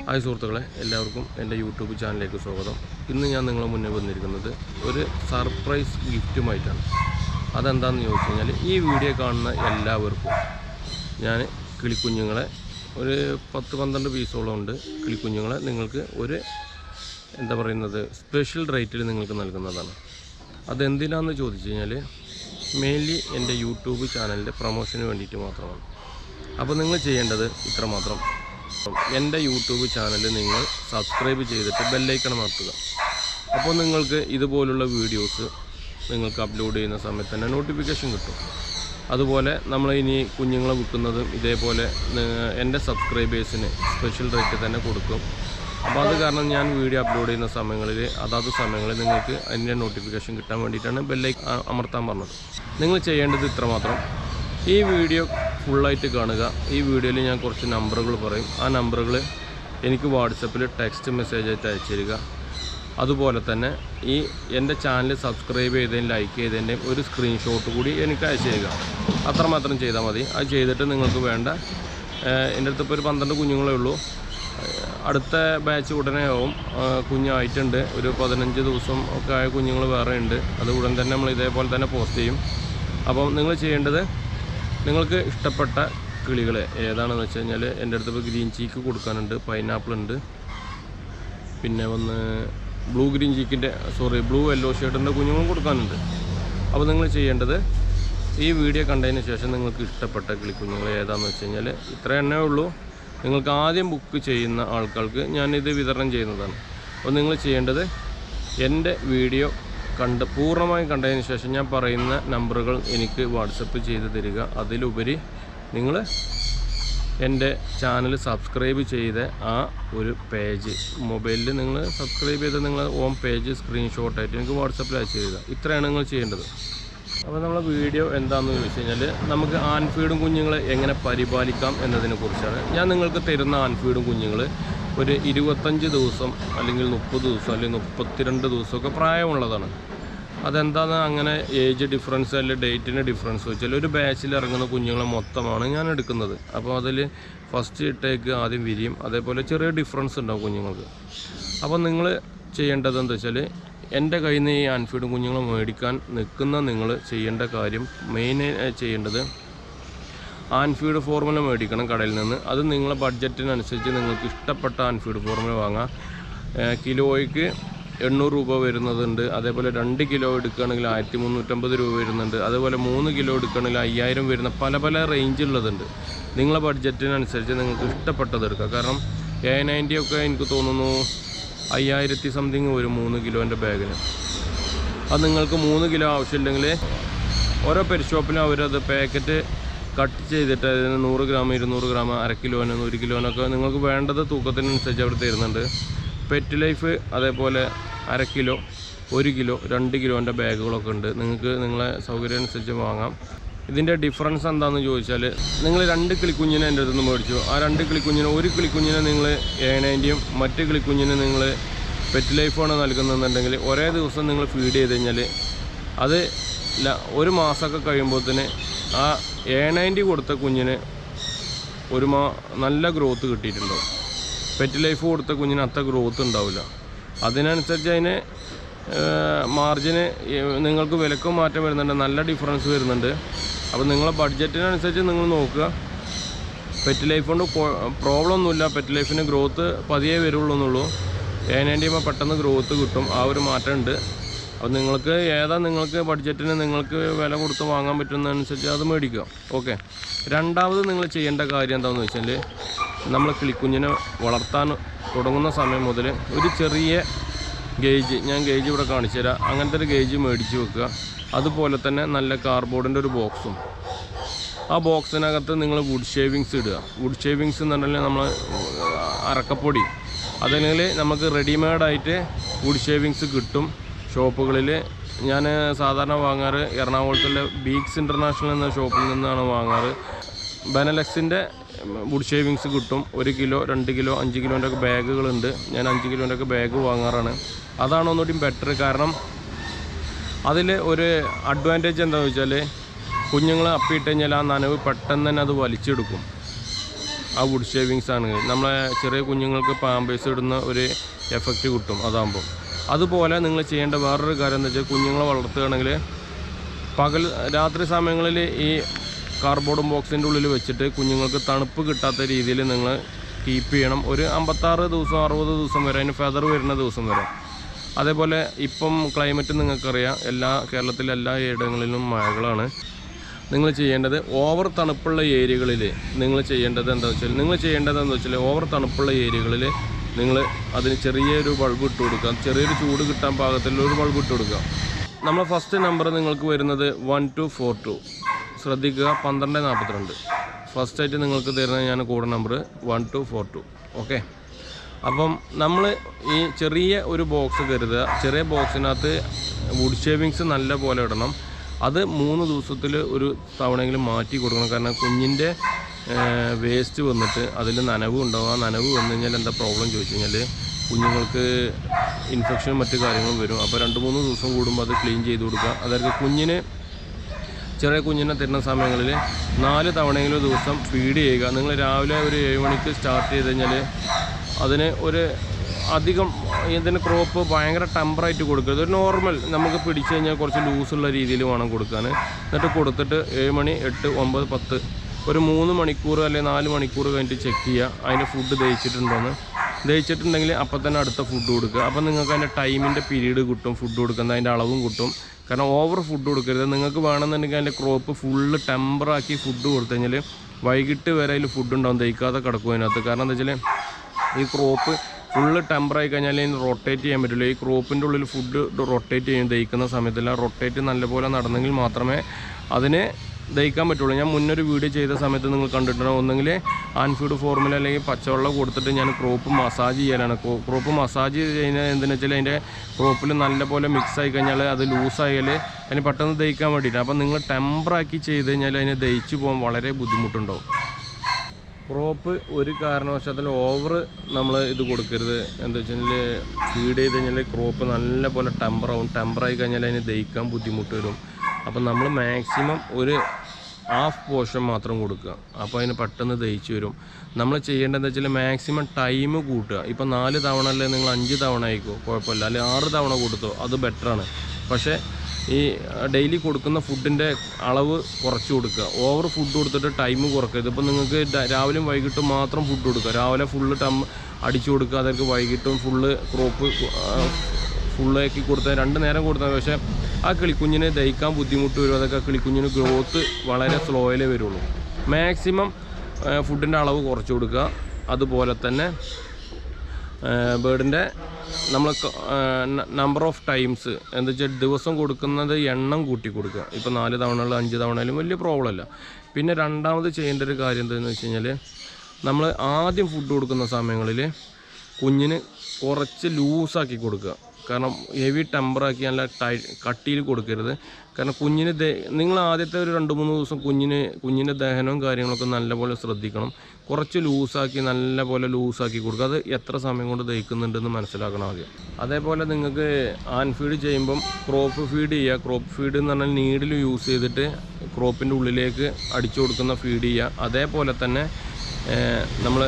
hi സുഹൃത്തുക്കളെ എല്ലാവർക്കും എൻ്റെ യൂട്യൂബ് ചാനലിലേക്ക് സ്വാഗതം ഇന്ന് ഞാൻ നിങ്ങളെ മുന്നേ വന്നിരിക്കുന്നത് ഒരു സർപ്രൈസ് ഗിഫ്റ്റുമായിട്ടാണ് അതെന്താണെന്ന് ചോദിച്ചു കഴിഞ്ഞാൽ ഈ വീഡിയോ കാണുന്ന എല്ലാവർക്കും ഞാൻ കിളിക്കുഞ്ഞുങ്ങളെ ഒരു പത്ത് പന്ത്രണ്ട് പീസോളം ഉണ്ട് കിളിക്കുഞ്ഞുങ്ങളെ നിങ്ങൾക്ക് ഒരു എന്താ പറയുന്നത് സ്പെഷ്യൽ റേറ്റിൽ നിങ്ങൾക്ക് നൽകുന്നതാണ് അതെന്തിനാന്ന് ചോദിച്ചു കഴിഞ്ഞാൽ മെയിൻലി എൻ്റെ യൂട്യൂബ് ചാനലിൻ്റെ പ്രൊമോഷന് വേണ്ടിയിട്ട് മാത്രമാണ് അപ്പോൾ നിങ്ങൾ ചെയ്യേണ്ടത് ഇത്രമാത്രം എൻ്റെ യൂട്യൂബ് ചാനൽ നിങ്ങൾ സബ്സ്ക്രൈബ് ചെയ്തിട്ട് ബെല്ലൈക്കൺ അമർത്തുക അപ്പോൾ നിങ്ങൾക്ക് ഇതുപോലുള്ള വീഡിയോസ് നിങ്ങൾക്ക് അപ്ലോഡ് ചെയ്യുന്ന സമയത്ത് തന്നെ നോട്ടിഫിക്കേഷൻ കിട്ടും അതുപോലെ നമ്മൾ ഇനി കുഞ്ഞുങ്ങളെ വിൽക്കുന്നതും ഇതേപോലെ നി- എൻ്റെ സബ്സ്ക്രൈബേഴ്സിന് സ്പെഷ്യൽ റേറ്റ് തന്നെ കൊടുക്കും അപ്പോൾ അത് കാരണം ഞാൻ വീഡിയോ അപ്ലോഡ് ചെയ്യുന്ന സമയങ്ങളിൽ അതാത് സമയങ്ങളിൽ നിങ്ങൾക്ക് അതിൻ്റെ നോട്ടിഫിക്കേഷൻ കിട്ടാൻ വേണ്ടിയിട്ടാണ് ബെല്ലൈ അമർത്താൻ പറഞ്ഞത് നിങ്ങൾ ചെയ്യേണ്ടത് ഇത്രമാത്രം ഈ വീഡിയോ ഫുള്ളായിട്ട് കാണുക ഈ വീഡിയോയിൽ ഞാൻ കുറച്ച് നമ്പറുകൾ പറയും ആ നമ്പറുകൾ എനിക്ക് വാട്സപ്പിൽ ടെക്സ്റ്റ് മെസ്സേജ് ആയിട്ട് അയച്ചു തരിക അതുപോലെ തന്നെ ഈ എൻ്റെ ചാനൽ സബ്സ്ക്രൈബ് ചെയ്തതിനും ലൈക്ക് ചെയ്തതിൻ്റെയും ഒരു സ്ക്രീൻഷോട്ട് കൂടി എനിക്ക് അയച്ചു തരിക അത്രമാത്രം ചെയ്താൽ മതി അത് ചെയ്തിട്ട് നിങ്ങൾക്ക് വേണ്ട ഏഹ് എൻ്റെ അടുത്ത് ഇപ്പോൾ ഒരു പന്ത്രണ്ട് കുഞ്ഞുങ്ങളേ ഉള്ളൂ ഏഹ് അടുത്ത ബാച്ച് ഉടനെ ആവും ഏഹ് കുഞ്ഞായിട്ടുണ്ട് ഒരു പതിനഞ്ച് ദിവസം ഒക്കെ ആയ കുഞ്ഞുങ്ങൾ വേറെ ഉണ്ട് അത് ഉടൻ തന്നെ നമ്മൾ ഇതേപോലെ തന്നെ പോസ്റ്റ് ചെയ്യും അപ്പം നിങ്ങൾ ചെയ്യേണ്ടത് നിങ്ങൾക്ക് ഇഷ്ടപ്പെട്ട കിളികളെ ഏതാണെന്ന് വെച്ച് കഴിഞ്ഞാൽ എൻ്റെ അടുത്ത് ഇപ്പോൾ ഗ്രീൻ ചീക്ക് കൊടുക്കാനുണ്ട് പൈനാപ്പിൾ ഉണ്ട് പിന്നെ വന്ന് ബ്ലൂ ഗ്രീൻ ചീക്കിൻ്റെ സോറി ബ്ലൂ യെല്ലോ ഷേർട്ടിൻ്റെ കുഞ്ഞുങ്ങളും കൊടുക്കാനുണ്ട് അപ്പോൾ നിങ്ങൾ ചെയ്യേണ്ടത് ഈ വീഡിയോ കണ്ടതിന് ശേഷം നിങ്ങൾക്ക് ഇഷ്ടപ്പെട്ട കിളിക്കുഞ്ഞുങ്ങൾ ഏതാണെന്ന് വെച്ച് കഴിഞ്ഞാൽ ഇത്ര എണ്ണേ ഉള്ളൂ നിങ്ങൾക്ക് ആദ്യം ബുക്ക് ചെയ്യുന്ന ആൾക്കാർക്ക് ഞാനിത് വിതരണം ചെയ്യുന്നതാണ് അപ്പോൾ നിങ്ങൾ ചെയ്യേണ്ടത് എൻ്റെ വീഡിയോ കണ്ട് പൂർണ്ണമായും കണ്ടതിന് ശേഷം ഞാൻ പറയുന്ന നമ്പറുകൾ എനിക്ക് വാട്സപ്പ് ചെയ്ത് തരിക അതിലുപരി നിങ്ങൾ എൻ്റെ ചാനൽ സബ്സ്ക്രൈബ് ചെയ്ത ആ ഒരു പേജ് മൊബൈലിൽ നിങ്ങൾ സബ്സ്ക്രൈബ് ചെയ്ത നിങ്ങൾ ഓൺ പേജ് സ്ക്രീൻഷോട്ടായിട്ട് എനിക്ക് വാട്സപ്പിൽ അയച്ചു തരിക ഇത്രയാണ് നിങ്ങൾ ചെയ്യേണ്ടത് അപ്പോൾ നമ്മളെ വീഡിയോ എന്താണെന്ന് ചോദിച്ചു കഴിഞ്ഞാൽ നമുക്ക് ആൺഫീഡും കുഞ്ഞുങ്ങളെ എങ്ങനെ പരിപാലിക്കാം എന്നതിനെ കുറിച്ചാണ് ഞാൻ നിങ്ങൾക്ക് തരുന്ന ആൺഫീഡും കുഞ്ഞുങ്ങൾ ഒരു ഇരുപത്തഞ്ച് ദിവസം അല്ലെങ്കിൽ മുപ്പത് ദിവസം അല്ലെങ്കിൽ മുപ്പത്തിരണ്ട് ദിവസമൊക്കെ പ്രായമുള്ളതാണ് അതെന്താന്ന് അങ്ങനെ ഏജ് ഡിഫറൻസ് അല്ലെങ്കിൽ ഡേറ്റിന് ഡിഫറൻസ് വെച്ചാൽ ഒരു ബാച്ചിൽ ഇറങ്ങുന്ന കുഞ്ഞുങ്ങളെ മൊത്തമാണ് ഞാൻ എടുക്കുന്നത് അപ്പോൾ അതിൽ ഫസ്റ്റ് ഇട്ടേക്ക് ആദ്യം വിരിയും അതേപോലെ ചെറിയ ഡിഫറൻസ് ഉണ്ടാവും കുഞ്ഞുങ്ങൾക്ക് അപ്പോൾ നിങ്ങൾ ചെയ്യേണ്ടത് എന്താ വെച്ചാൽ എൻ്റെ കയ്യിൽ നിന്ന് ഈ ആൻഫീഡും കുഞ്ഞുങ്ങളെ മേടിക്കാൻ നിൽക്കുന്ന നിങ്ങൾ ചെയ്യേണ്ട കാര്യം മെയിൻ ചെയ്യേണ്ടത് ആൻഫീഡ് ഫോർമുല മേടിക്കണം കടയിൽ നിന്ന് അത് നിങ്ങളെ ബഡ്ജറ്റിനനുസരിച്ച് നിങ്ങൾക്ക് ഇഷ്ടപ്പെട്ട ആൻഫീഡ് ഫോർമുല വാങ്ങാം ഏഹ് കിലോയ്ക്ക് എണ്ണൂറ് രൂപ വരുന്നതുണ്ട് അതേപോലെ രണ്ട് കിലോ എടുക്കുകയാണെങ്കിൽ ആയിരത്തി മുന്നൂറ്റമ്പത് രൂപ വരുന്നുണ്ട് അതേപോലെ മൂന്ന് കിലോ എടുക്കുകയാണെങ്കിൽ അയ്യായിരം വരുന്ന പല പല റേഞ്ച് ഉള്ളതുണ്ട് നിങ്ങളെ ബഡ്ജറ്റിനനുസരിച്ച് നിങ്ങൾക്ക് ഇഷ്ടപ്പെട്ടത് എടുക്കുക കാരണം എ നയൻറ്റി ഒക്കെ എനിക്ക് തോന്നുന്നു അയ്യായിരത്തി സംതിങ് വരും മൂന്ന് കിലോൻ്റെ ബാഗിന് അത് നിങ്ങൾക്ക് മൂന്ന് കിലോ ആവശ്യമില്ലെങ്കിൽ ഓരോ പെരിഷോപ്പിലും അവരത് പാക്കറ്റ് കട്ട് ചെയ്തിട്ട് അതിന് നൂറ് ഗ്രാം ഇരുന്നൂറ് ഗ്രാം അര കിലോന് ഒരു കിലോനൊക്കെ നിങ്ങൾക്ക് വേണ്ടത് തൂക്കത്തിനനുസരിച്ച് അവർ തരുന്നുണ്ട് പെറ്റ് ലൈഫ് അതേപോലെ അര കിലോ ഒരു കിലോ രണ്ട് കിലോൻ്റെ ബാഗുകളൊക്കെ ഉണ്ട് നിങ്ങൾക്ക് നിങ്ങളെ സൗകര്യം അനുസരിച്ച് വാങ്ങാം ഇതിൻ്റെ ഡിഫറൻസ് എന്താണെന്ന് ചോദിച്ചാൽ നിങ്ങൾ രണ്ട് കിളിക്കുഞ്ഞിനെ എൻ്റെ അടുത്ത് നിന്ന് മേടിച്ചു ആ രണ്ട് കിളിക്കുഞ്ഞിനെ ഒരു കിളിക്കുഞ്ഞിനെ നിങ്ങൾ ഏണേൻ്റെയും മറ്റ് കിളിക്കുഞ്ഞിനെ നിങ്ങൾ പെറ്റ് ലൈഫാണ് നൽകുന്നതെന്നുണ്ടെങ്കിൽ ഒരേ ദിവസം നിങ്ങൾ ഫീഡ് ചെയ്ത് കഴിഞ്ഞാൽ അത് ല- ഒരു മാസമൊക്കെ കഴിയുമ്പോഴത്തേന് ആ ഏണൈൻറ്റി കൊടുത്ത കുഞ്ഞിന് ഒരു മാ നല്ല ഗ്രോത്ത് കിട്ടിയിട്ടുണ്ടാവും പെറ്റ് ലൈഫ് കൊടുത്ത കുഞ്ഞിന് അത്ര ഗ്രോത്ത് ഉണ്ടാവില്ല അതിനനുസരിച്ച് അതിന് മാർജിന് നിങ്ങൾക്ക് വിലക്കും മാറ്റം വരുന്നുണ്ട് നല്ല ഡിഫറൻസ് വരുന്നുണ്ട് അപ്പോൾ നിങ്ങളെ ബഡ്ജറ്റിനനുസരിച്ച് നിങ്ങൾ നോക്കുക പെറ്റ് ലൈഫ് കൊണ്ട് പ്രോബ്ലം ഒന്നുമില്ല പെറ്റ് ലൈഫിന് ഗ്രോത്ത് പതിയെ വരുള്ളൂ എന്നുള്ളൂ ഏനേൻ്റെയുമ്പോൾ പെട്ടെന്ന് ഗ്രോത്ത് കിട്ടും ആ ഒരു മാറ്റം ഉണ്ട് അപ്പോൾ നിങ്ങൾക്ക് ഏതാ നിങ്ങൾക്ക് ബഡ്ജറ്റിന് നിങ്ങൾക്ക് വില കൊടുത്ത് വാങ്ങാൻ പറ്റുന്നതനുസരിച്ച് അത് മേടിക്കുക ഓക്കെ രണ്ടാമത് നിങ്ങൾ ചെയ്യേണ്ട കാര്യം എന്താണെന്ന് വെച്ചാൽ നമ്മൾ കിളിക്കുഞ്ഞിനെ വളർത്താൻ തുടങ്ങുന്ന സമയം മുതൽ ഒരു ചെറിയ ഗേജ് ഞാൻ ഗേജ് ഇവിടെ കാണിച്ചു തരാം അങ്ങനത്തെ ഒരു ഗേജ് മേടിച്ച് വെക്കുക അതുപോലെ തന്നെ നല്ല കാർബോർഡിൻ്റെ ഒരു ബോക്സും ആ ബോക്സിനകത്ത് നിങ്ങൾ വുഡ് ഷേവിങ്സ് ഇടുക വുഡ് ഷേവിങ്സ് എന്ന് പറഞ്ഞാൽ നമ്മൾ അറക്കപ്പൊടി അതല്ലെങ്കിൽ നമുക്ക് റെഡിമെയ്ഡായിട്ട് വുഡ് ഷേവിങ്സ് കിട്ടും ഷോപ്പുകളിൽ ഞാൻ സാധാരണ വാങ്ങാറ് എറണാകുളത്തുള്ള ബീക്സ് ഇൻ്റർനാഷണൽ എന്ന ഷോപ്പിൽ നിന്നാണ് വാങ്ങാറ് ബനലക്സിൻ്റെ വുഡ് ഷേവിങ്സ് കിട്ടും ഒരു കിലോ രണ്ട് കിലോ അഞ്ച് കിലോൻ്റെ ഒക്കെ ബാഗുകളുണ്ട് ഞാൻ അഞ്ച് കിലോൻ്റെ ഒക്കെ ബാഗ് വാങ്ങാറാണ് അതാണ് ഒന്നുകൂടി ബെറ്റർ കാരണം അതിൽ ഒരു അഡ്വാൻറ്റേജ് എന്താണെന്ന് വെച്ചാൽ കുഞ്ഞുങ്ങൾ അപ്പിയിട്ട് കഴിഞ്ഞാൽ ആ നനവ് പെട്ടെന്ന് തന്നെ അത് വലിച്ചെടുക്കും ആ വുഡ് ഷേവിങ്സ് ആണ് നമ്മളെ ചെറിയ കുഞ്ഞുങ്ങൾക്ക് പാമ്പേഴ്സ് ഇടുന്ന ഒരു എഫക്റ്റ് കിട്ടും അതാകുമ്പോൾ അതുപോലെ നിങ്ങൾ ചെയ്യേണ്ട വേറൊരു കാര്യം എന്താ വെച്ചാൽ കുഞ്ഞുങ്ങളെ വളർത്തുകയാണെങ്കിൽ പകൽ രാത്രി സമയങ്ങളിൽ ഈ കാർബോർഡ് ബോക്സിൻ്റെ ഉള്ളിൽ വെച്ചിട്ട് കുഞ്ഞുങ്ങൾക്ക് തണുപ്പ് കിട്ടാത്ത രീതിയിൽ നിങ്ങൾ കീപ്പ് ചെയ്യണം ഒരു അമ്പത്താറ് ദിവസം അറുപത് ദിവസം വരെ അതിന് ഫെദർ വരുന്ന ദിവസം വരെ അതേപോലെ ഇപ്പം ക്ലൈമറ്റ് നിങ്ങൾക്കറിയാം എല്ലാ കേരളത്തിലെ എല്ലാ ഇടങ്ങളിലും മഴകളാണ് നിങ്ങൾ ചെയ്യേണ്ടത് ഓവർ തണുപ്പുള്ള ഏരിയകളിൽ നിങ്ങൾ ചെയ്യേണ്ടത് എന്താ വെച്ചാൽ നിങ്ങൾ ചെയ്യേണ്ടത് എന്താ വെച്ചാൽ ഓവർ തണുപ്പുള്ള ഏരിയകളിൽ നിങ്ങൾ അതിന് ചെറിയൊരു ബൾബ് ഇട്ട് കൊടുക്കുക ചെറിയൊരു ചൂട് കിട്ടാൻ പാകത്തിലുള്ള ഒരു ബൾബ് ഇട്ട് കൊടുക്കുക നമ്മൾ ഫസ്റ്റ് നമ്പർ നിങ്ങൾക്ക് വരുന്നത് വൺ ടു ഫോർ ടു ശ്രദ്ധിക്കുക പന്ത്രണ്ട് നാൽപ്പത്തിരണ്ട് ഫസ്റ്റ് ആയിട്ട് നിങ്ങൾക്ക് തരുന്നത് ഞാൻ code number one two four two okay അപ്പം നമ്മൾ ഈ ചെറിയ ഒരു ബോക്സ് കരുതുക ചെറിയ ബോക്സിനകത്ത് വുഡ് ഷേവിങ്സ് നല്ല പോലെ ഇടണം അത് മൂന്ന് ദിവസത്തിൽ ഒരു തവണയെങ്കിലും മാറ്റി കൊടുക്കണം കാരണം കുഞ്ഞിൻ്റെ വേസ്റ്റ് വന്നിട്ട് അതിൽ നനവ് ഉണ്ടാവും ആ നനവ് വന്നു കഴിഞ്ഞാൽ എന്താ പ്രോബ്ലം ചോദിച്ചു കഴിഞ്ഞാൽ കുഞ്ഞുങ്ങൾക്ക് ഇൻഫെക്ഷനും മറ്റു കാര്യങ്ങളും വരും അപ്പോൾ രണ്ട് മൂന്ന് ദിവസം കൂടുമ്പോൾ അത് ക്ലീൻ ചെയ്ത് കൊടുക്കുക അതായത് കുഞ്ഞിന് ചെറിയ കുഞ്ഞിനെ തരുന്ന സമയങ്ങളിൽ നാല് തവണയെങ്കിലും ദിവസം ഫീഡ് ചെയ്യുക നിങ്ങൾ രാവിലെ ഒരു ഏഴ് മണിക്ക് സ്റ്റാർട്ട് ചെയ്ത് കഴിഞ്ഞാൽ അതിന് ഒരു അധികം ഇതിന് ക്രോപ്പ് ഭയങ്കര ടെമ്പറായിട്ട് കൊടുക്കരുത് ഒരു നോർമൽ നമുക്ക് പിടിച്ചു കഴിഞ്ഞാൽ കുറച്ച് ലൂസുള്ള രീതിയിൽ വേണം കൊടുക്കാൻ എന്നിട്ട് കൊടുത്തിട്ട് ഏഴ് മണി എട്ട് ഒമ്പത് പത്ത് ഒരു മൂന്ന് മണിക്കൂർ അല്ലെങ്കിൽ നാല് മണിക്കൂർ കഴിഞ്ഞിട്ട് ചെക്ക് ചെയ്യുക അതിൻ്റെ ഫുഡ് ദഹിച്ചിട്ടുണ്ടോയെന്ന് ദഹിച്ചിട്ടുണ്ടെങ്കിൽ അപ്പം തന്നെ അടുത്ത ഫുഡ് കൊടുക്കുക അപ്പം നിങ്ങൾക്ക് അതിൻ്റെ ടൈമിൻ്റെ പീരീഡ് കിട്ടും ഫുഡ് കൊടുക്കുന്ന അതിൻ്റെ അളവും കിട്ടും കാരണം ഓവർ ഫുഡ് കൊടുക്കരുത് നിങ്ങൾക്ക് വേണമെന്നുണ്ടെങ്കിൽ അതിൻ്റെ ക്രോപ്പ് ഫുള്ള് ടെമ്പറാക്കി ഫുഡ് കൊടുത്തു കഴിഞ്ഞാൽ വൈകിട്ട് വരെ അതിൽ ഫുഡ് ഉണ്ടാവും ദഹിക്കാതെ കിടക്കും അതിനകത്ത് കാരണം എന്താ വെച്ചാൽ ഈ ക്രോപ്പ് ഫുള്ള് ടെമ്പറായി കഴിഞ്ഞാൽ അതിന് റൊട്ടേറ്റ് ചെയ്യാൻ പറ്റില്ല ഈ ക്രോപ്പിൻ്റെ ഉള്ളിൽ ഫുഡ് റൊട്ടേറ്റ് ചെയ്യും ദഹിക്കുന്ന സമയത്തെല്ലാം റൊട്ടേറ്റ് നല്ലപോലെ നടന്നെങ്കിൽ മാത്രമേ അതിന് ദഹിക്കാൻ പറ്റുള്ളൂ ഞാൻ മുന്നൊരു വീഡിയോ ചെയ്ത സമയത്ത് നിങ്ങൾ കണ്ടിട്ടുണ്ടോ ഒന്നെങ്കിൽ ആൻഫീഡ് ഫോർമുല അല്ലെങ്കിൽ പച്ചവെള്ളം കൊടുത്തിട്ട് ഞാൻ ക്രോപ്പ് മസാജ് ചെയ്യാനാണ് ക്രോപ്പ് മസാജ് ചെയ്യുന്നത് എന്തെന്ന് വെച്ചാൽ അതിൻ്റെ ക്രോപ്പിൽ നല്ലപോലെ മിക്സ് ആയി കഴിഞ്ഞാൽ അത് ലൂസായാൽ അതിന് പെട്ടെന്ന് ദഹിക്കാൻ വേണ്ടിയിട്ട് അപ്പം നിങ്ങൾ ടെമ്പറാക്കി ചെയ്ത് കഴിഞ്ഞാൽ അതിന് ദഹിച്ചു പോകാൻ വളരെ ബുദ്ധിമുട്ടുണ്ടാവും ക്രോപ്പ് ഒരു കാരണവശാലും ഓവർ നമ്മൾ ഇത് കൊടുക്കരുത് എന്താ വെച്ചാൽ ഫീഡ് ചെയ്ത് കഴിഞ്ഞാൽ ക്രോപ്പ് നല്ല പോലെ ടെമ്പറാവും ടെമ്പറായി കഴിഞ്ഞാൽ അതിന് ദഹിക്കാൻ ബുദ്ധിമുട്ട് വരും അപ്പം നമ്മൾ മാക്സിമം ഒരു ഹാഫ് പോർഷൻ മാത്രം കൊടുക്കുക അപ്പോൾ അതിന് പെട്ടെന്ന് ദഹിച്ച് വരും നമ്മൾ ചെയ്യേണ്ടതെന്ന് വെച്ചാൽ മാക്സിമം ടൈം കൂട്ടുക ഇപ്പം നാല് തവണ അല്ലേ നിങ്ങൾ അഞ്ച് തവണ ആയിക്കോ കുഴപ്പമില്ല അല്ലെങ്കിൽ ആറ് തവണ കൊടുത്തോ അത് ബെറ്ററാണ് പക്ഷേ ഈ ഡെയിലി കൊടുക്കുന്ന ഫുഡിൻ്റെ അളവ് കുറച്ച് കൊടുക്കുക ഓവർ ഫുഡ് കൊടുത്തിട്ട് ടൈം കുറക്കരുത് ഇപ്പം നിങ്ങൾക്ക് ഡ- രാവിലെയും വൈകിട്ടും മാത്രം ഫുഡ് കൊടുക്കുക രാവിലെ ഫുള്ള് ടം അടിച്ചു കൊടുക്കുക അതൊക്കെ വൈകിട്ടും ഫുള്ള് ക്രോപ്പ് ഫുള്ളാക്കി കൊടുത്താൽ രണ്ട് നേരം കൊടുത്താൽ പക്ഷേ ആ കിളിക്കുഞ്ഞിന് ദഹിക്കാൻ ബുദ്ധിമുട്ട് വരും അതൊക്കെ കിളിക്കുഞ്ഞിന് ഗ്രോത്ത് വളരെ സ്ലോയിലേ വരുള്ളൂ മാക്സിമം ഫുഡിൻ്റെ അളവ് കുറച്ച് കൊടുക്കുക അതുപോലെ തന്നെ ബേർഡിൻ്റെ നമ്മൾ നമ്പർ ഓഫ് ടൈംസ് എന്താ വെച്ചാൽ ദിവസം കൊടുക്കുന്നത് എണ്ണം കൂട്ടി കൊടുക്കുക ഇപ്പോൾ നാല് തവണയുള്ള അഞ്ച് തവണയിലും വലിയ പ്രോബ്ലം അല്ല പിന്നെ രണ്ടാമത് ചെയ്യേണ്ട ഒരു കാര്യം എന്താണെന്ന് വെച്ച് കഴിഞ്ഞാൽ നമ്മൾ ആദ്യം ഫുഡ് കൊടുക്കുന്ന സമയങ്ങളിൽ കുഞ്ഞിന് കുറച്ച് ലൂസാക്കി കൊടുക്കുക കാരണം ഹെവി ടെമ്പറാക്കി നല്ല ടൈ കട്ടിയിൽ കൊടുക്കരുത് കാരണം കുഞ്ഞിന് ദേ നിങ്ങൾ ആദ്യത്തെ ഒരു രണ്ട് മൂന്ന് ദിവസം കുഞ്ഞിന് കുഞ്ഞിൻ്റെ ദഹനവും കാര്യങ്ങളൊക്കെ നല്ലപോലെ ശ്രദ്ധിക്കണം കുറച്ച് ലൂസാക്കി നല്ലപോലെ ലൂസാക്കി കൊടുക്കുക അത് എത്ര സമയം കൊണ്ട് ദഹിക്കുന്നുണ്ടെന്ന് മനസ്സിലാക്കണം ആദ്യം അതേപോലെ നിങ്ങൾക്ക് ആൻ ഫീഡ് ചെയ്യുമ്പം ക്രോപ്പ് ഫീഡ് ചെയ്യുക ക്രോപ്പ് ഫീഡ് എന്ന് പറഞ്ഞാൽ നീഡിൽ യൂസ് ചെയ്തിട്ട് ക്രോപ്പിൻ്റെ ഉള്ളിലേക്ക് അടിച്ചു കൊടുക്കുന്ന ഫീഡ് ചെയ്യുക അതേപോലെ തന്നെ നമ്മൾ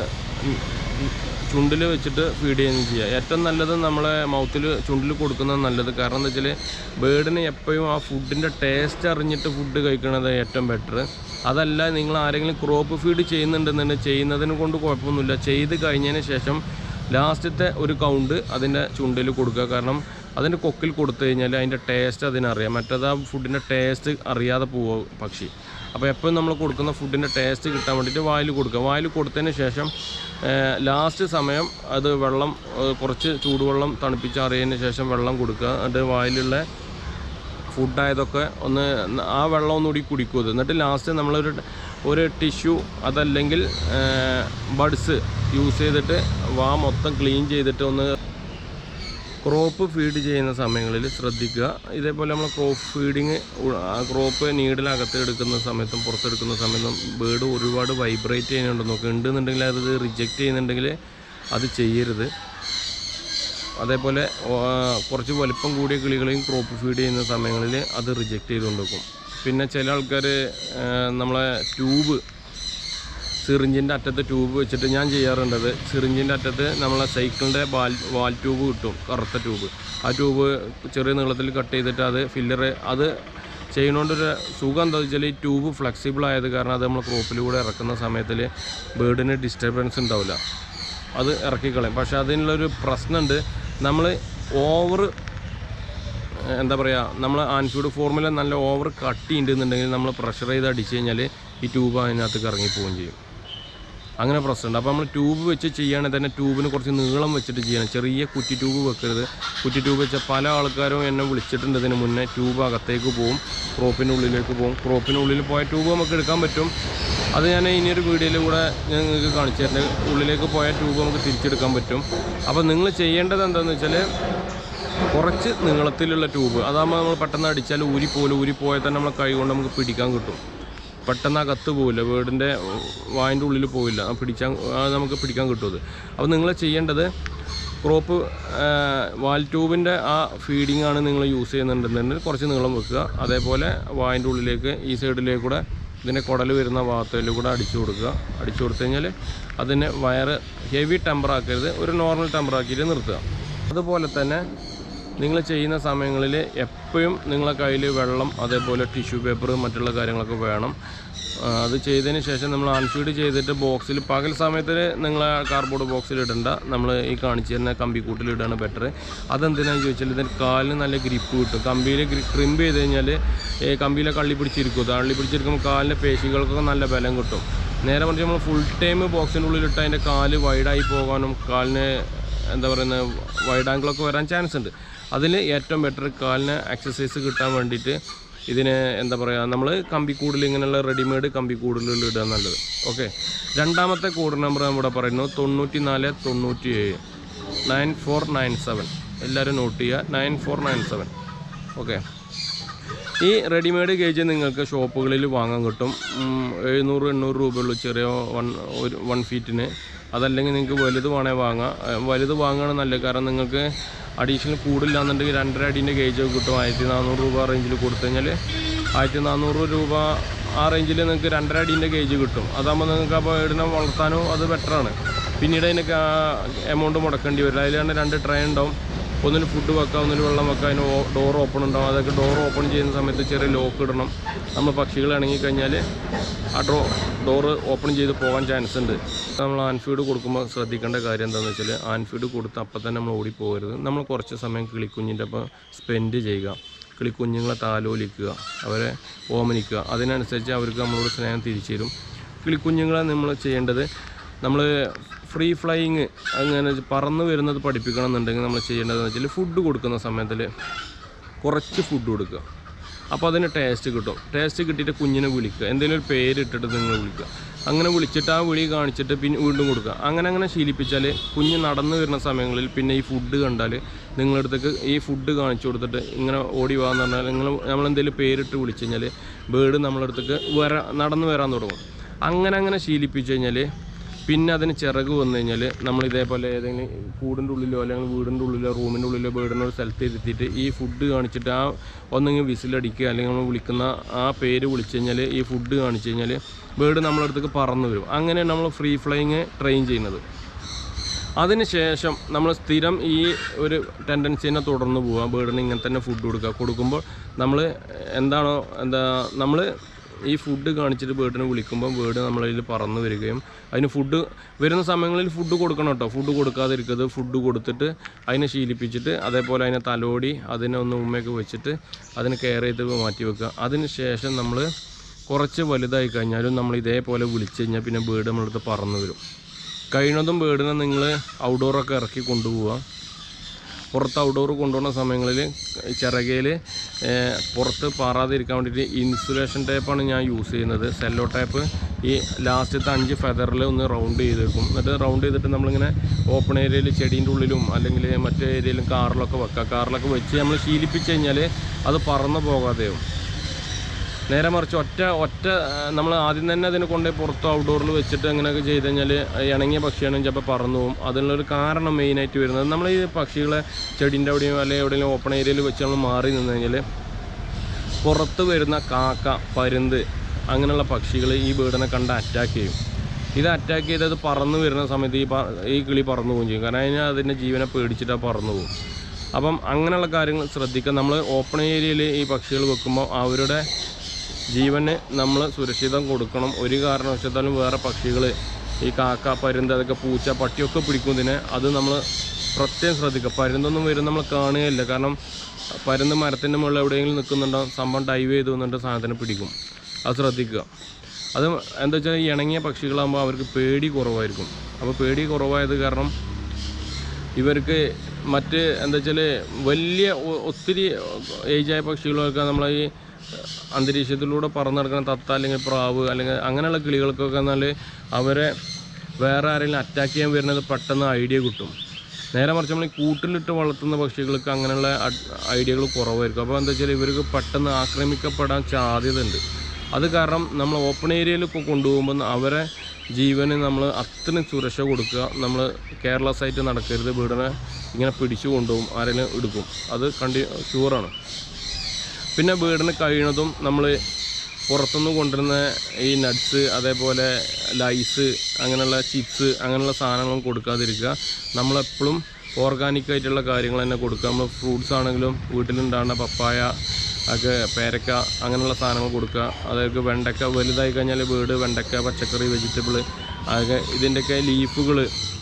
ചുണ്ടിൽ വെച്ചിട്ട് ഫീഡ് ചെയ്യുകയും ചെയ്യുക ഏറ്റവും നല്ലത് നമ്മളെ മൗത്തിൽ ചുണ്ടിൽ കൊടുക്കുന്നത് നല്ലത് കാരണം എന്താ വെച്ചാൽ ബേർഡിന് എപ്പോഴും ആ ഫുഡിൻ്റെ ടേസ്റ്റ് അറിഞ്ഞിട്ട് ഫുഡ് കഴിക്കുന്നത് ഏറ്റവും ബെറ്റർ അതല്ല നിങ്ങൾ ആരെങ്കിലും ക്രോപ്പ് ഫീഡ് ചെയ്യുന്നുണ്ടെന്നുണ്ടെങ്കിൽ ചെയ്യുന്നതിനെ കൊണ്ട് കുഴപ്പമൊന്നുമില്ല ചെയ്ത് കഴിഞ്ഞതിന് ശേഷം ലാസ്റ്റത്തെ ഒരു കൗണ്ട് അതിൻ്റെ ചുണ്ടിൽ കൊടുക്കുക കാരണം അതിൻ്റെ കൊക്കിൽ കൊടുത്തു കഴിഞ്ഞാൽ അതിൻ്റെ ടേസ്റ്റ് അതിനറിയാം മറ്റേത് ആ ഫുഡിൻ്റെ ടേസ്റ്റ് അറിയാതെ പോവും പക്ഷി അപ്പോൾ എപ്പോഴും നമ്മൾ കൊടുക്കുന്ന ഫുഡിൻ്റെ ടേസ്റ്റ് കിട്ടാൻ വേണ്ടിയിട്ട് വായിൽ കൊടുക്കുക വായിൽ കൊടുത്തതിന് ശേഷം ലാസ്റ്റ് സമയം അത് വെള്ളം ഏഹ് കുറച്ച് ചൂടുവെള്ളം തണുപ്പിച്ചാറിയതിന് ശേഷം വെള്ളം കൊടുക്കുക എന്നിട്ട് വായിലുള്ള ഫുഡായതൊക്കെ ഒന്ന് ന- ആ വെള്ളം ഒന്നുകൂടി കുടിക്കും ഇത് എന്നിട്ട് ലാസ്റ്റ് നമ്മളൊരു ഒരു ടിഷ്യൂ അതല്ലെങ്കിൽ ബഡ്സ് യൂസ് ചെയ്തിട്ട് വാ മൊത്തം ക്ലീൻ ചെയ്തിട്ട് ഒന്ന് ക്രോപ്പ് ഫീഡ് ചെയ്യുന്ന സമയങ്ങളിൽ ശ്രദ്ധിക്കുക ഇതേപോലെ നമ്മൾ ക്രോപ്പ് ഫീഡിങ് ആ ക്രോപ്പ് നീഡിലകത്ത് എടുക്കുന്ന സമയത്തും പുറത്തെടുക്കുന്ന സമയത്തും ബേർഡ് ഒരുപാട് വൈബ്രേറ്റ് ചെയ്യുന്നുണ്ട് നോക്കുക ഉണ്ടെന്നുണ്ടെങ്കിൽ അത് റിജക്റ്റ് ചെയ്യുന്നുണ്ടെങ്കിൽ അത് ചെയ്യരുത് അതേപോലെ ആ, കുറച്ച് വലിപ്പം കൂടിയ കിളികളെയും ക്രോപ്പ് ഫീഡ് ചെയ്യുന്ന സമയങ്ങളിൽ അത് റിജക്റ്റ് ചെയ്തുകൊണ്ട് വെക്കും പിന്നെ ചില ആൾക്കാർ നമ്മളെ ട്യൂബ് സിറിഞ്ചിൻ്റെ അറ്റത്ത് ട്യൂബ് വെച്ചിട്ട് ഞാൻ ചെയ്യാറുണ്ടത് സിറിഞ്ചിൻ്റെ അറ്റത്ത് നമ്മളെ സൈക്കിളിൻ്റെ വാൽ വാൽ ട്യൂബ് കിട്ടും കറുത്ത ട്യൂബ് ആ ട്യൂബ് ചെറിയ നീളത്തിൽ കട്ട് ചെയ്തിട്ട് അത് ഫില്ലർ അത് ചെയ്യുന്നതുകൊണ്ടൊരു സുഖം എന്താ വെച്ചാൽ ഈ ട്യൂബ് ഫ്ലെക്സിബിൾ ആയത് കാരണം അത് നമ്മൾ ക്രോപ്പിലൂടെ ഇറക്കുന്ന സമയത്തിൽ ബേർഡിന് ഡിസ്റ്റർബൻസ് ഉണ്ടാവില്ല അത് ഇറക്കിക്കളയും പക്ഷേ അതിനുള്ളൊരു പ്രശ്നമുണ്ട് നമ്മൾ ഓവർ എന്താ പറയുക നമ്മൾ ആൻഫീഡ് ഫോർമുല നല്ല ഓവർ കട്ടി ഉണ്ടെന്നുണ്ടെങ്കിൽ നമ്മൾ പ്രഷർ ചെയ്ത് അടിച്ച് കഴിഞ്ഞാൽ ഈ ട്യൂബ് അതിനകത്തേക്ക് ഇറങ്ങിപ്പോവുകയും ചെയ്യും അങ്ങനെ പ്രശ്നമുണ്ട് അപ്പോൾ നമ്മൾ ട്യൂബ് വെച്ച് ചെയ്യുകയാണെങ്കിൽ തന്നെ ട്യൂബിന് കുറച്ച് നീളം വെച്ചിട്ട് ചെയ്യണം ചെറിയ കുറ്റി ട്യൂബ് വെക്കരുത് കുറ്റി ട്യൂബ് വെച്ചാൽ പല ആൾക്കാരും എന്നെ വിളിച്ചിട്ടുണ്ട് ഇതിന് മുന്നേ ട്യൂബ് അകത്തേക്ക് പോകും ക്രോപ്പിൻ്റെ ഉള്ളിലേക്ക് പോകും ക്രോപ്പിൻ്റെ ഉള്ളിൽ പോയ ട്യൂബ് നമുക്ക് എടുക്കാൻ പറ്റും അത് ഞാൻ ഇനിയൊരു വീഡിയോയിൽ കൂടെ ഞാൻ നിങ്ങൾക്ക് കാണിച്ചു തരുന്നത് ഉള്ളിലേക്ക് പോയ ട്യൂബ് നമുക്ക് തിരിച്ചെടുക്കാൻ പറ്റും അപ്പോൾ നിങ്ങൾ ചെയ്യേണ്ടത് എന്താണെന്ന് വെച്ചാൽ കുറച്ച് നീളത്തിലുള്ള ട്യൂബ് അതാകുമ്പോൾ നമ്മൾ പെട്ടെന്ന് അടിച്ചാൽ ഊരിപ്പോലും ഊരിപ്പോയാൽ തന്നെ നമ്മളെ കൈ കൊണ്ട് നമുക്ക് പിടിക്കാൻ കിട്ടും പെട്ടെന്ന് അകത്ത് പോവില്ല വീടിൻ്റെ വായൻ്റെ ഉള്ളിൽ പോവില്ല ആ പിടിച്ചാൽ ആ നമുക്ക് പിടിക്കാൻ കിട്ടും അത് അപ്പോൾ നിങ്ങൾ ചെയ്യേണ്ടത് ക്രോപ്പ് വാൽ ട്യൂബിൻ്റെ ആ ഫീഡിംഗ് ആണ് നിങ്ങൾ യൂസ് ചെയ്യുന്നുണ്ടെന്നുണ്ടെങ്കിൽ കുറച്ച് നീളം വെക്കുക അതേപോലെ വായൻ്റെ ഉള്ളിലേക്ക് ഈ സൈഡിലേക്ക് കൂടെ ഇതിൻ്റെ കുടൽ വരുന്ന ഭാഗത്തിൽ കൂടെ അടിച്ചു കൊടുക്കുക അടിച്ചു കൊടുത്തു കഴിഞ്ഞാൽ അതിനെ വയറ് ഹെവി ടെമ്പർ ആക്കരുത് ഒരു നോർമൽ ടെമ്പർ ആക്കിയിട്ട് നിർത്തുക അതുപോലെ തന്നെ നിങ്ങൾ ചെയ്യുന്ന സമയങ്ങളിൽ എപ്പോഴും നിങ്ങളെ കയ്യിൽ വെള്ളം അതേപോലെ ടിഷ്യൂ പേപ്പർ മറ്റുള്ള കാര്യങ്ങളൊക്കെ വേണം ആ, അത് ചെയ്തതിന് ശേഷം നമ്മൾ അൺഫീഡ് ചെയ്തിട്ട് ബോക്സിൽ പകൽ സമയത്ത് നിങ്ങൾ കാർഡ്ബോർഡ് ബോക്സിൽ ഇടണ്ട നമ്മൾ ഈ കാണിച്ചു തരുന്ന കമ്പിക്കൂട്ടിൽ ഇടുകയാണ് ബെറ്റർ അതെന്തിനാണെന്ന് ചോദിച്ചാൽ ഇതിന് കാലിന് നല്ല ഗ്രിപ്പ് കിട്ടും കമ്പിയിൽ ക്രിമ്പ് ചെയ്ത് കഴിഞ്ഞാൽ ഈ കമ്പിയിലെ കള്ളി പിടിച്ചിരിക്കും കള്ളി പിടിച്ചിരിക്കുമ്പോൾ കാലിൻ്റെ പേശികൾക്കൊക്കെ നല്ല ബലം കിട്ടും നേരെ മറിച്ച് നമ്മൾ ഫുൾ ടൈം ബോക്സിൻ്റെ ഉള്ളിലിട്ട് അതിൻ്റെ കാല് വൈഡായി പോകാനും കാലിന് എന്താ പറയുന്നത് വൈഡ് ആംഗിളൊക്കെ വരാൻ ചാൻസ് ഉണ്ട് അതിൽ ഏറ്റവും ബെറ്റർ കാലിന് എക്സസൈസ് കിട്ടാൻ വേണ്ടിയിട്ട് ഇതിന് എന്താ പറയുക നമ്മൾ കമ്പിക്കൂടിൽ ഇങ്ങനെയുള്ള റെഡിമെയ്ഡ് കമ്പിക്കൂടുകളിൽ ഇടുക നല്ലത് ഓക്കെ രണ്ടാമത്തെ കോഡ് നമ്പർ നമ്മുടെ പറയുന്നു തൊണ്ണൂറ്റി നാല് തൊണ്ണൂറ്റി ഏഴ് നയൻ ഫോർ നയൻ സെവൻ എല്ലാവരും നോട്ട് ചെയ്യുക nine four nine seven okay ഈ റെഡിമെയ്ഡ് ഗേജ് നിങ്ങൾക്ക് ഷോപ്പുകളിൽ വാങ്ങാൻ കിട്ടും ഉം, എഴുന്നൂറ് എണ്ണൂറ് രൂപയുള്ളൂ ചെറിയ വൺ ഒരു വൺ ഫീറ്റിന് അതല്ലെങ്കിൽ നിങ്ങൾക്ക് വലുത് വേണേൽ വാങ്ങാം ഏഹ്, വലുത് വാങ്ങുകയാണ് നല്ലത് കാരണം നിങ്ങൾക്ക് അഡീഷണൽ കൂടില്ല എന്നുണ്ടെങ്കിൽ രണ്ടര അടീൻ്റെ ഗേജ് കിട്ടും ആയിരത്തി നാനൂറ് രൂപ റേഞ്ചിൽ കൊടുത്തു കഴിഞ്ഞാൽ ആയിരത്തി നാനൂറ് രൂപ ആ റേഞ്ചിൽ നിങ്ങൾക്ക് രണ്ടര അടീൻ്റെ ഗേജ് കിട്ടും അതാകുമ്പോൾ നിങ്ങൾക്ക് അപ്പോൾ ഇടുന്ന വളർത്താനോ അത് ബെറ്ററാണ് പിന്നീട് അതിനൊക്കെ എമൗണ്ട് മുടക്കേണ്ടി വരില്ല അതിലാണ് രണ്ട് ട്രേ ഉണ്ടാവും ഒന്നിന് ഫുഡ് വെക്കാം ഒന്നിന് വെള്ളം വെക്കാം അതിന് ഡോർ ഓപ്പൺ ഉണ്ടാവും അതൊക്കെ ഡോർ ഓപ്പൺ ചെയ്യുന്ന സമയത്ത് ചെറിയ ലോക്ക് ഇടണം നമ്മൾ പക്ഷികൾ ഇണങ്ങി കഴിഞ്ഞാൽ ആ ഡോ ഡോറ് ഓപ്പൺ ചെയ്ത് പോകാൻ ചാൻസ് ഉണ്ട് നമ്മൾ ആൻഫീഡ് കൊടുക്കുമ്പോൾ ശ്രദ്ധിക്കേണ്ട കാര്യം എന്താണെന്ന് വെച്ചാൽ ആൻഫീഡ് കൊടുത്ത് അപ്പം തന്നെ നമ്മൾ ഓടിപ്പോകരുത് നമ്മൾ കുറച്ച് സമയം കിളിക്കുഞ്ഞിൻ്റെ ഒപ്പം സ്പെൻഡ് ചെയ്യുക കിളിക്കുഞ്ഞുങ്ങളെ താലോലിക്കുക അവരെ ഓമനിക്കുക അതിനനുസരിച്ച് അവർക്ക് നമ്മളോട് സ്നേഹം തിരിച്ചു തരും കിളിക്കുഞ്ഞുങ്ങളെ നമ്മൾ ചെയ്യേണ്ടത് നമ്മൾ ഫ്രീ ഫ്ലൈയിങ് അങ്ങനെ പറന്ന് വരുന്നത് പഠിപ്പിക്കണം എന്നുണ്ടെങ്കിൽ നമ്മൾ ചെയ്യേണ്ടതെന്ന് വെച്ചാൽ ഫുഡ് കൊടുക്കുന്ന സമയത്തിൽ കുറച്ച് ഫുഡ് കൊടുക്കുക അപ്പോൾ അതിന് ടേസ്റ്റ് കിട്ടും ടേസ്റ്റ് കിട്ടിയിട്ട് കുഞ്ഞിനെ വിളിക്കുക എന്തെങ്കിലും ഒരു പേരിട്ടിട്ട് നിങ്ങൾ വിളിക്കുക അങ്ങനെ വിളിച്ചിട്ട് ആ വിളി കാണിച്ചിട്ട് പിന്നെ വീണ്ടും കൊടുക്കുക അങ്ങനെ അങ്ങനെ ശീലിപ്പിച്ചാൽ കുഞ്ഞ് നടന്നു വരുന്ന സമയങ്ങളിൽ പിന്നെ ഈ ഫുഡ് കണ്ടാൽ നിങ്ങളടുത്തേക്ക് ഈ ഫുഡ് കാണിച്ചു കൊടുത്തിട്ട് ഇങ്ങനെ ഓടി വാന്ന് പറഞ്ഞാൽ നിങ്ങൾ നമ്മളെന്തെങ്കിലും പേരിട്ട് വിളിച്ചു കഴിഞ്ഞാൽ ബേർഡ് നമ്മളടുത്തേക്ക് വരാ നടന്നു വരാൻ തുടങ്ങും അങ്ങനെ അങ്ങനെ ശീലിപ്പിച്ചു കഴിഞ്ഞാൽ പിന്നെ അതിന് ചിറക് വന്നു കഴിഞ്ഞാൽ നമ്മൾ ഇതേപോലെ ഏതെങ്കിലും കൂടിൻ്റെ ഉള്ളിലോ അല്ലെങ്കിൽ വീടിൻ്റെ ഉള്ളിലോ റൂമിൻ്റെ ഉള്ളിലോ ബേർഡിനെ ഒരു സ്ഥലത്ത് ഇരുത്തിയിട്ട് ഈ ഫുഡ് കാണിച്ചിട്ട് ആ ഒന്നെങ്കിൽ വിസിലടിക്കുക അല്ലെങ്കിൽ നമ്മൾ വിളിക്കുന്ന ആ പേര് വിളിച്ചു കഴിഞ്ഞാൽ ഈ ഫുഡ് കാണിച്ചു കഴിഞ്ഞാൽ ബേർഡ് നമ്മളടുത്തേക്ക് പറന്നു വരും അങ്ങനെ നമ്മൾ ഫ്രീ ഫ്ലൈയിങ് ട്രെയിൻ ചെയ്യുന്നത് അതിനുശേഷം നമ്മൾ സ്ഥിരം ഈ ഒരു ടെൻഡൻസിനെ തുടർന്ന് പോവുക ബേർഡിന് ഇങ്ങനെ തന്നെ ഫുഡ് കൊടുക്കുക കൊടുക്കുമ്പോൾ നമ്മൾ എന്താണോ എന്താ നമ്മൾ ഈ ഫുഡ് കാണിച്ചിട്ട് ബേർഡിനെ വിളിക്കുമ്പോൾ ബേർഡ് നമ്മളതിൽ പറന്ന് വരികയും അതിന് ഫുഡ് വരുന്ന സമയങ്ങളിൽ ഫുഡ് കൊടുക്കണം കേട്ടോ ഫുഡ് കൊടുക്കാതിരിക്കരുത് ഫുഡ് കൊടുത്തിട്ട് അതിനെ ശീലിപ്പിച്ചിട്ട് അതേപോലെ അതിനെ തലോടി അതിനെ ഒന്ന് ഉമ്മയൊക്കെ വെച്ചിട്ട് അതിനെ കെയർ ചെയ്ത് മാറ്റി വെക്കുക അതിന് ശേഷം നമ്മൾ കുറച്ച് വലുതായി കഴിഞ്ഞാലും നമ്മൾ ഇതേപോലെ വിളിച്ചു കഴിഞ്ഞാൽ പിന്നെ ബേർഡ് നമ്മളടുത്ത് പറന്ന് വരും കഴിയുന്നതും ബേർഡിനെ നിങ്ങൾ ഔട്ട്ഡോറൊക്കെ ഇറക്കി കൊണ്ടുപോവുക പുറത്ത് ഔട്ട്ഡോർ കൊണ്ടുപോകുന്ന സമയങ്ങളിൽ ചിറകയിൽ പുറത്ത് പാറാതിരിക്കാൻ വേണ്ടിയിട്ട് ഇൻസുലേഷൻ ടേപ്പാണ് ഞാൻ യൂസ് ചെയ്യുന്നത് സെല്ലോ ടേപ്പ് ഈ ലാസ്റ്റത്തെ അഞ്ച് ഫെദറിൽ ഒന്ന് റൗണ്ട് ചെയ്ത് വെക്കും എന്നിട്ട് റൗണ്ട് ചെയ്തിട്ട് നമ്മളിങ്ങനെ ഓപ്പൺ ഏരിയയിൽ ചെടീൻ്റെ ഉള്ളിലും അല്ലെങ്കിൽ മറ്റേ ഏരിയയിലും കാറിലൊക്കെ വെക്കുക കാറിലൊക്കെ വെച്ച് നമ്മൾ ശീലിപ്പിച്ച് കഴിഞ്ഞാൽ അത് പറന്ന് പോകാതെയാവും നേരെ മറിച്ച് ഒറ്റ ഒറ്റ നമ്മൾ ആദ്യം തന്നെ അതിനെ കൊണ്ടുപോയി പുറത്ത് ഔട്ട്ഡോറിൽ വെച്ചിട്ട് അങ്ങനെയൊക്കെ ചെയ്ത് കഴിഞ്ഞാൽ ഇണങ്ങിയ പക്ഷിയാണെങ്കിൽ ചിലപ്പോൾ പറന്നു പോകും അതിനുള്ളൊരു കാരണം മെയിനായിട്ട് വരുന്നത് നമ്മൾ ഈ പക്ഷികളെ ചെടീൻ്റെ അവിടെയോ അല്ലെങ്കിൽ എവിടെയെങ്കിലും ഓപ്പൺ ഏരിയയിൽ വെച്ച് നമ്മൾ മാറി നിന്ന് കഴിഞ്ഞാൽ പുറത്ത് വരുന്ന കാക്ക പരുന്ത് അങ്ങനെയുള്ള പക്ഷികൾ ഈ ബേർഡിനെ കണ്ട് അറ്റാക്ക് ചെയ്യും ഇത് അറ്റാക്ക് ചെയ്തത് പറന്ന് വരുന്ന സമയത്ത് ഈ പ- ഈ കിളി പറന്നു പോകും ചെയ്യും കാരണം അതിന് അതിൻ്റെ ജീവനെ പേടിച്ചിട്ട് അത് പറന്നു പോകും അപ്പം അങ്ങനെയുള്ള കാര്യങ്ങൾ ശ്രദ്ധിക്കുക നമ്മൾ ഓപ്പൺ ഏരിയയിൽ ഈ പക്ഷികൾ വെക്കുമ്പോൾ അവരുടെ ജീവന് നമ്മൾ സുരക്ഷിതം കൊടുക്കണം ഒരു കാരണവശാലും വേറെ പക്ഷികൾ ഈ കാക്ക പരുന്ത് അതൊക്കെ പൂച്ച പട്ടിയൊക്കെ പിടിക്കും ഇതിനെ അത് നമ്മൾ പ്രത്യേകം ശ്രദ്ധിക്കുക പരുന്തൊന്നും വരും നമ്മൾ കാണുകയില്ല കാരണം പരുന്ത് മരത്തിൻ്റെ മുകളിൽ എവിടെയെങ്കിലും നിൽക്കുന്നുണ്ടോ സംഭവം ഡൈവ് ചെയ്ത് വന്നിട്ട് സാധനത്തിനെ പിടിക്കും അത് ശ്രദ്ധിക്കുക അത് എന്താ വെച്ചാൽ ഈ ഇണങ്ങിയ പക്ഷികളാകുമ്പോൾ അവർക്ക് പേടി കുറവായിരിക്കും അപ്പോൾ പേടി കുറവായത് കാരണം ഇവർക്ക് മറ്റ് എന്താ വെച്ചാൽ വലിയ ഒ- ഒത്തിരി ഏജായ പക്ഷികളൊക്കെ നമ്മൾ ഈ അന്തരീക്ഷത്തിലൂടെ പറന്ന് നടക്കുന്ന തത്ത അല്ലെങ്കിൽ പ്രാവ് അല്ലെങ്കിൽ അങ്ങനെയുള്ള കിളികൾക്കൊക്കെ എന്നാൽ അവരെ വേറെ ആരെങ്കിലും അറ്റാക്ക് ചെയ്യാൻ വരുന്നത് പെട്ടെന്ന് ഐഡിയ കിട്ടും നേരെ മറിച്ച് നമ്മൾ ഈ കൂട്ടിലിട്ട് വളർത്തുന്ന പക്ഷികൾക്ക് അങ്ങനെയുള്ള ഐഡിയകൾ കുറവായിരിക്കും അപ്പോൾ എന്താ വെച്ചാൽ ഇവർക്ക് പെട്ടെന്ന് ആക്രമിക്കപ്പെടാൻ സാധ്യതയുണ്ട് അത് കാരണം നമ്മൾ ഓപ്പൺ ഏരിയയിൽ ഇപ്പോൾ കൊണ്ടുപോകുമ്പോൾ അവരെ ജീവന് നമ്മൾ അത്രയും സുരക്ഷ കൊടുക്കുക നമ്മൾ കെയർലെസ് ആയിട്ട് നടക്കരുത് വീടിനെ ഇങ്ങനെ പിടിച്ചു കൊണ്ടുപോകും ആരെങ്കിലും എടുക്കും അത് കണ്ടി ഷുവറാണ് പിന്നെ വീടിന് കഴിയുന്നതും നമ്മൾ പുറത്തുനിന്ന് കൊണ്ടുവരുന്ന ഈ നട്ട്സ് അതേപോലെ ലൈസ് അങ്ങനെയുള്ള ചിപ്സ് അങ്ങനെയുള്ള സാധനങ്ങളും കൊടുക്കാതിരിക്കുക നമ്മളെപ്പോഴും ഓർഗാനിക് ആയിട്ടുള്ള കാര്യങ്ങൾ തന്നെ കൊടുക്കുക നമ്മൾ ഫ്രൂട്ട്സ് ആണെങ്കിലും വീട്ടിലുണ്ടാകുന്ന പപ്പായ ഒക്കെ പേരക്ക അങ്ങനെയുള്ള സാധനങ്ങൾ കൊടുക്കുക അതായത് വെണ്ടക്ക വലുതായി കഴിഞ്ഞാൽ വീട് വെണ്ടക്ക പച്ചക്കറി വെജിറ്റബിൾ അതൊക്കെ ഇതിൻ്റെയൊക്കെ ലീഫുകൾ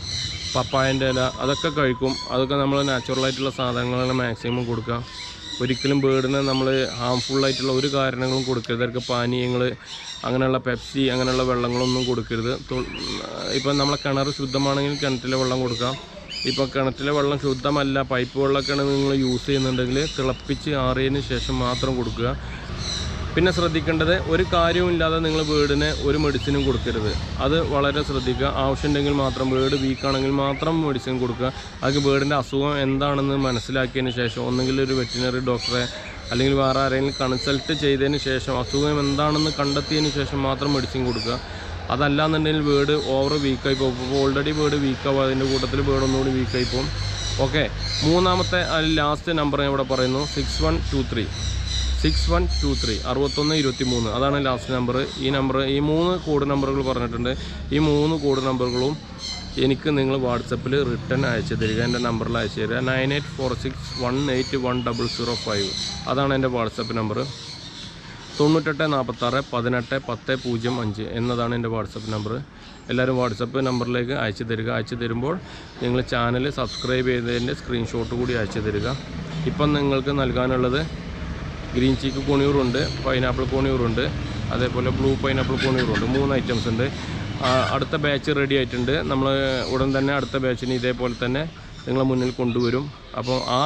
പപ്പായൻ്റെ ഇല അതൊക്കെ കഴിക്കും അതൊക്കെ നമ്മൾ നാച്ചുറലായിട്ടുള്ള സാധനങ്ങളാണ് മാക്സിമം കൊടുക്കുക ഒരിക്കലും ബേർഡിന് നമ്മൾ ഹാംഫുൾ ആയിട്ടുള്ള ഒരു കാരണങ്ങളും കൊടുക്കരുത് അവർക്ക് പാനീയങ്ങൾ അങ്ങനെയുള്ള പെപ്സി അങ്ങനെയുള്ള വെള്ളങ്ങളൊന്നും കൊടുക്കരുത് തു- ഇപ്പം നമ്മളെ കിണർ ശുദ്ധമാണെങ്കിൽ കിണറ്റിലെ വെള്ളം കൊടുക്കാം ഇപ്പോൾ കിണറ്റിലെ വെള്ളം ശുദ്ധമല്ല പൈപ്പ് വെള്ളമൊക്കെയാണ് നിങ്ങൾ യൂസ് ചെയ്യുന്നുണ്ടെങ്കിൽ തിളപ്പിച്ച് ആറിയതിന് ശേഷം മാത്രം കൊടുക്കുക പിന്നെ ശ്രദ്ധിക്കേണ്ടത് ഒരു കാര്യവുമില്ലാതെ നിങ്ങൾ വീടിന് ഒരു മെഡിസിനും കൊടുക്കരുത് അത് വളരെ ശ്രദ്ധിക്കുക ആവശ്യമുണ്ടെങ്കിൽ മാത്രം വീട് വീക്കാണെങ്കിൽ മാത്രം മെഡിസിൻ കൊടുക്കുക അത് വീടിൻ്റെ അസുഖം എന്താണെന്ന് മനസ്സിലാക്കിയതിന് ശേഷം ഒന്നെങ്കിൽ ഒരു വെറ്റിനറി ഡോക്ടറെ അല്ലെങ്കിൽ വേറെ ആരെങ്കിലും കൺസൾട്ട് ചെയ്തതിന് ശേഷം അസുഖം എന്താണെന്ന് കണ്ടെത്തിയതിന് ശേഷം മാത്രം മെഡിസിൻ കൊടുക്കുക അതല്ലാന്നുണ്ടെങ്കിൽ വീട് ഓവർ വീക്കായി പോകും ഇപ്പോൾ ഓൾറെഡി വീട് വീക്കാവും അതിൻ്റെ കൂട്ടത്തിൽ വീട് ഒന്നുകൂടി വീക്കായി പോകും ഓക്കെ മൂന്നാമത്തെ ലാസ്റ്റ് നമ്പർ ഞാൻ ഇവിടെ പറയുന്നു six one two three six one two three അറുപത്തൊന്ന് ഇരുപത്തി മൂന്ന് അതാണ് ലാസ്റ്റ് നമ്പർ ഈ നമ്പർ ഈ മൂന്ന് കോഡ് നമ്പറുകൾ പറഞ്ഞിട്ടുണ്ട് ഈ മൂന്ന് കോഡ് നമ്പറുകളും എനിക്ക് നിങ്ങൾ വാട്സപ്പിൽ റിട്ടേൺ അയച്ചു തരിക എൻ്റെ നമ്പറിൽ അയച്ചു തരിക nine eight four six one eight one double zero five അതാണ് എൻ്റെ വാട്സപ്പ് നമ്പർ തൊണ്ണൂറ്റെട്ട് നാൽപ്പത്താറ് പതിനെട്ട് പത്ത് പൂജ്യം അഞ്ച് എന്നതാണ് എൻ്റെ വാട്സപ്പ് നമ്പർ എല്ലാവരും വാട്സപ്പ് നമ്പറിലേക്ക് അയച്ചു തരിക അയച്ചു തരുമ്പോൾ നിങ്ങൾ ചാനൽ സബ്സ്ക്രൈബ് ചെയ്തതിൻ്റെ സ്ക്രീൻഷോട്ട് കൂടി അയച്ചു തരിക ഇപ്പം നിങ്ങൾക്ക് നൽകാനുള്ളത് ഗ്രീൻ ചീക്ക് കോണിയൂറുണ്ട് പൈനാപ്പിൾ കോണിയൂറുണ്ട് അതേപോലെ ബ്ലൂ പൈനാപ്പിൾ കോണിയൂറുണ്ട് മൂന്ന് ഐറ്റംസ് ഉണ്ട് ആ, അടുത്ത ബാച്ച് റെഡി ആയിട്ടുണ്ട് നമ്മൾ ഉടൻ തന്നെ അടുത്ത ബാച്ചിന് ഇതേപോലെ തന്നെ നിങ്ങളെ മുന്നിൽ കൊണ്ടുവരും അപ്പോൾ ആ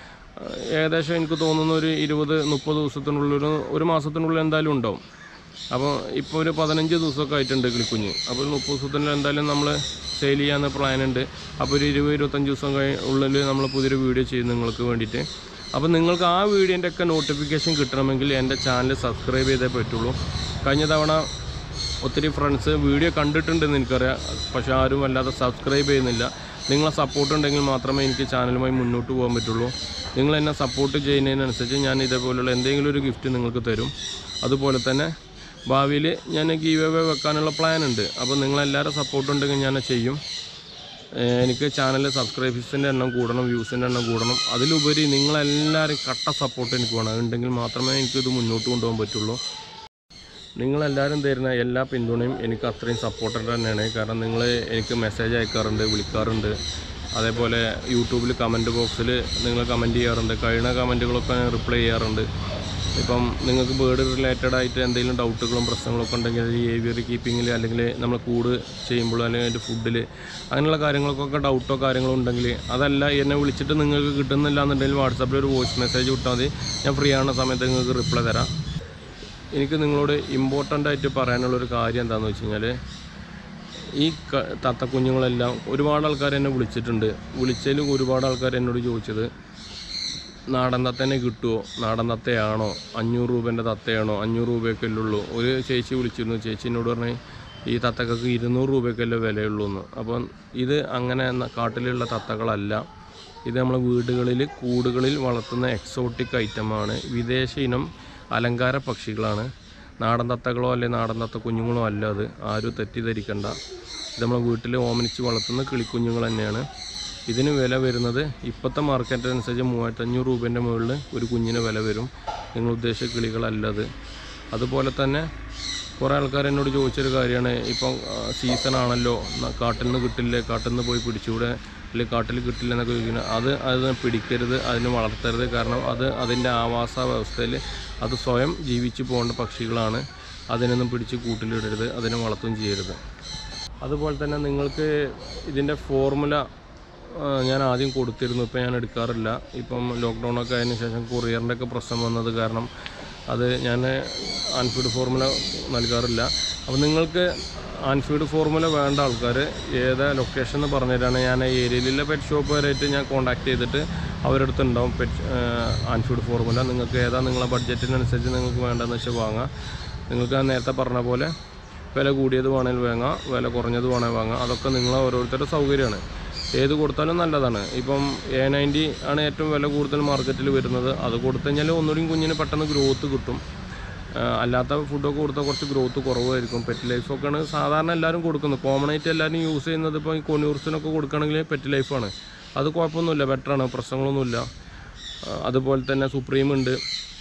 ഏകദേശം എനിക്ക് തോന്നുന്നു ഒരു ഇരുപത് മുപ്പത് ദിവസത്തിനുള്ളിൽ ഒരു ഒരു മാസത്തിനുള്ളിൽ എന്തായാലും ഉണ്ടാവും അപ്പോൾ ഇപ്പോൾ ഒരു പതിനഞ്ച് ദിവസമൊക്കെ ആയിട്ടുണ്ട് കിളിക്കുഞ്ഞ് അപ്പോൾ ഒരു മുപ്പത് ദിവസത്തിനുള്ളിൽ എന്തായാലും നമ്മൾ സെയിൽ ചെയ്യാൻ പ്ലാൻ ഉണ്ട് അപ്പോൾ ഒരു ഇരുപത് ഇരുപത്തഞ്ച് ദിവസം കഴി ഉള്ളിൽ നമ്മൾ പുതിയൊരു വീഡിയോ ചെയ്യും നിങ്ങൾക്ക് വേണ്ടിയിട്ട് അപ്പോൾ നിങ്ങൾക്ക് ആ വീഡിയോൻ്റെ ഒക്കെ നോട്ടിഫിക്കേഷൻ കിട്ടണമെങ്കിൽ എൻ്റെ ചാനൽ സബ്സ്ക്രൈബ് ചെയ്തേ പറ്റുള്ളൂ കഴിഞ്ഞ തവണ ഒത്തിരി ഫ്രണ്ട്സ് വീഡിയോ കണ്ടിട്ടുണ്ടെന്ന് എനിക്കറിയാം പക്ഷെ ആരും വല്ലാതെ സബ്സ്ക്രൈബ് ചെയ്യുന്നില്ല നിങ്ങളെ സപ്പോർട്ട് ഉണ്ടെങ്കിൽ മാത്രമേ എനിക്ക് ചാനലുമായി മുന്നോട്ട് പോകാൻ പറ്റുള്ളൂ നിങ്ങൾ എന്നെ സപ്പോർട്ട് ചെയ്യുന്നതിനനുസരിച്ച് ഞാൻ ഇതേപോലുള്ള എന്തെങ്കിലും ഒരു ഗിഫ്റ്റ് നിങ്ങൾക്ക് തരും അതുപോലെ തന്നെ ഭാവിയിൽ ഞാൻ ഗീവ് അവേ വെക്കാനുള്ള പ്ലാൻ ഉണ്ട് അപ്പോൾ നിങ്ങളെല്ലാവരും സപ്പോർട്ട് ഉണ്ടെങ്കിൽ ഞാൻ ചെയ്യും ഏഹ് എനിക്ക് ചാനൽ സബ്സ്ക്രൈബേഴ്സിൻ്റെ എണ്ണം കൂടണം വ്യൂസിൻ്റെ എണ്ണം കൂടണം അതിലുപരി നിങ്ങളെല്ലാവരും കട്ട സപ്പോർട്ട് എനിക്ക് വേണം അതുണ്ടെങ്കിൽ മാത്രമേ എനിക്കിത് മുന്നോട്ട് കൊണ്ടുപോകാൻ പറ്റുള്ളൂ നിങ്ങളെല്ലാവരും തരുന്ന എല്ലാ പിന്തുണയും എനിക്ക് അത്രയും സപ്പോർട്ടഡ് തന്നെയാണ് കാരണം നിങ്ങൾ എനിക്ക് മെസ്സേജ് അയക്കാറുണ്ട് വിളിക്കാറുണ്ട് അതേപോലെ യൂട്യൂബിൽ കമൻറ്റ് ബോക്സിൽ നിങ്ങൾ കമൻറ്റ് ചെയ്യാറുണ്ട് കഴിയുന്ന കമൻറ്റുകളൊക്കെ ഞാൻ റിപ്ലൈ ചെയ്യാറുണ്ട് ഇപ്പം നിങ്ങൾക്ക് ബേർഡ് റിലേറ്റഡ് ആയിട്ട് എന്തെങ്കിലും ഡൗട്ടുകളും പ്രശ്നങ്ങളൊക്കെ ഉണ്ടെങ്കിൽ ഈ ഏവിയറി കീപ്പിങ്ങിൽ അല്ലെങ്കിൽ നമ്മൾ കൂട് ചെയ്യുമ്പോൾ അല്ലെങ്കിൽ അതിൻ്റെ ഫുഡിൽ അങ്ങനെയുള്ള കാര്യങ്ങൾക്കൊക്കെ ഡൗട്ടോ കാര്യങ്ങളോ ഉണ്ടെങ്കിൽ അതല്ല എന്നെ വിളിച്ചിട്ട് നിങ്ങൾക്ക് കിട്ടുന്നില്ല എന്നുണ്ടെങ്കിൽ വാട്സാപ്പിൽ ഒരു വോയിസ് മെസ്സേജ് വിട്ടാൽ മതി ഞാൻ ഫ്രീ ആവുന്ന സമയത്ത് നിങ്ങൾക്ക് റിപ്ലൈ തരാം എനിക്ക് നിങ്ങളോട് ഇമ്പോർട്ടൻ്റ് ആയിട്ട് പറയാനുള്ളൊരു കാര്യം എന്താണെന്ന് വെച്ച് കഴിഞ്ഞാൽ ഈ ക തത്തക്കുഞ്ഞുങ്ങളെല്ലാം ഒരുപാട് ആൾക്കാർ എന്നെ വിളിച്ചിട്ടുണ്ട് വിളിച്ചതിൽ ഒരുപാട് ആൾക്കാർ എന്നോട് ചോദിച്ചത് നാടൻ തത്തേനെ കിട്ടുമോ നാടൻ തത്തയാണോ അഞ്ഞൂറ് രൂപേൻ്റെ തത്തയാണോ അഞ്ഞൂറ് രൂപയൊക്കെ ഉള്ളൂ ഒരു ചേച്ചി വിളിച്ചിരുന്നു ചേച്ചി എന്നോട് പറഞ്ഞു ഈ തത്തക്കൊക്കെ ഇരുന്നൂറ് രൂപയ്ക്കല്ലേ വിലയുള്ളൂ എന്ന് അപ്പം ഇത് അങ്ങനെ ന- കാട്ടിലുള്ള തത്തകളല്ല ഇത് നമ്മളെ വീടുകളിൽ കൂടുകളിൽ വളർത്തുന്ന എക്സോട്ടിക് ഐറ്റമാണ് വിദേശ ഇനം അലങ്കാര പക്ഷികളാണ് നാടൻ തത്തകളോ അല്ലെങ്കിൽ നാടൻ തത്ത കുഞ്ഞുങ്ങളോ അല്ല അത് ആരും തെറ്റിദ്ധരിക്കണ്ട ഇത് നമ്മൾ വീട്ടിൽ ഓമനിച്ച് വളർത്തുന്ന കിളിക്കുഞ്ഞുങ്ങൾ തന്നെയാണ് ഇതിന് വില വരുന്നത് ഇപ്പോഴത്തെ മാർക്കറ്റ് അനുസരിച്ച് മൂവായിരത്തഞ്ഞൂറ് രൂപേൻ്റെ മുകളിൽ ഒരു കുഞ്ഞിന് വില വരും നിങ്ങൾ ഉദ്ദേശിച്ച കിളികളല്ല അത് അതുപോലെ തന്നെ കുറേ ആൾക്കാർ എന്നോട് ചോദിച്ചൊരു കാര്യമാണ് ഇപ്പം സീസൺ ആണല്ലോ ന- കാട്ടിൽ നിന്ന് കിട്ടില്ലേ കാട്ടിൽ നിന്ന് പോയി പിടിച്ചുകൂടെ അല്ലെങ്കിൽ കാട്ടിൽ കിട്ടില്ല എന്നൊക്കെ ചോദിക്കുന്നത് അത് അത് പിടിക്കരുത് അതിന് വളർത്തരുത് കാരണം അത് അതിൻ്റെ ആവാസ വ്യവസ്ഥയിൽ അത് സ്വയം ജീവിച്ചു പോകേണ്ട പക്ഷികളാണ് അതിനൊന്നും പിടിച്ച് കൂട്ടിലിടരുത് അതിനെ വളർത്തുകയും ചെയ്യരുത് അതുപോലെ തന്നെ നിങ്ങൾക്ക് ഇതിൻ്റെ ഫോർമുല ആ, ഞാൻ ആദ്യം കൊടുത്തിരുന്നു ഇപ്പം ഞാൻ എടുക്കാറില്ല ഇപ്പം ലോക്ക്ഡൗൺ ഒക്കെ ആയതിനു ശേഷം കൊറിയറിൻ്റെ ഒക്കെ പ്രശ്നം വന്നത് കാരണം അത് ഞാൻ ആൻഫീഡ് ഫോർമുല നൽകാറില്ല അപ്പോൾ നിങ്ങൾക്ക് ആൻഫീഡ് ഫോർമുല വേണ്ട ആൾക്കാർ ഏതാ ലൊക്കേഷൻ എന്ന് പറഞ്ഞുതരാണ് ഞാൻ ആ ഏരിയയിലുള്ള പെറ്റ് ഷോപ്പ് വരെയായിട്ട് ഞാൻ കോൺടാക്ട് ചെയ്തിട്ട് അവരുടെ അടുത്ത് ഉണ്ടാവും പെറ്റ് ആൻഫീഡ് ഫോർമുല നിങ്ങൾക്ക് ഏതാ നിങ്ങളെ ബഡ്ജറ്റിനനുസരിച്ച് നിങ്ങൾക്ക് വേണ്ടതെന്ന് വെച്ചാൽ വാങ്ങാം നിങ്ങൾക്ക് ഞാൻ നേരത്തെ പറഞ്ഞ പോലെ വില കൂടിയത് വേണമെങ്കിൽ വാങ്ങാം വില കുറഞ്ഞത് വേണമെങ്കിൽ വാങ്ങാം അതൊക്കെ നിങ്ങളെ ഓരോരുത്തരുടെ സൗകര്യമാണ് ഏത് കൊടുത്താലും നല്ലതാണ് ഇപ്പം എ നയൻറ്റി ആണ് ഏറ്റവും വില കൂടുതൽ മാർക്കറ്റിൽ വരുന്നത് അത് കൊടുത്തു കഴിഞ്ഞാൽ ഒന്നുകൂടി കുഞ്ഞിന് പെട്ടെന്ന് ഗ്രോത്ത് കിട്ടും ആ, അല്ലാത്ത ഫുഡൊക്കെ കൊടുത്താൽ കുറച്ച് ഗ്രോത്ത് കുറവായിരിക്കും പെറ്റ് ലൈഫൊക്കെയാണ് സാധാരണ എല്ലാവരും കൊടുക്കുന്നത് കോമൺ ആയിട്ട് എല്ലാവരും യൂസ് ചെയ്യുന്നത് ഇപ്പോൾ ഈ കൊന്യൂർസിനൊക്കെ കൊടുക്കുകയാണെങ്കിൽ പെറ്റ് ലൈഫാണ് അത് കുഴപ്പമൊന്നുമില്ല ബെറ്ററാണ് പ്രശ്നങ്ങളൊന്നുമില്ല ആ, അതുപോലെ തന്നെ സുപ്രീം ഉണ്ട്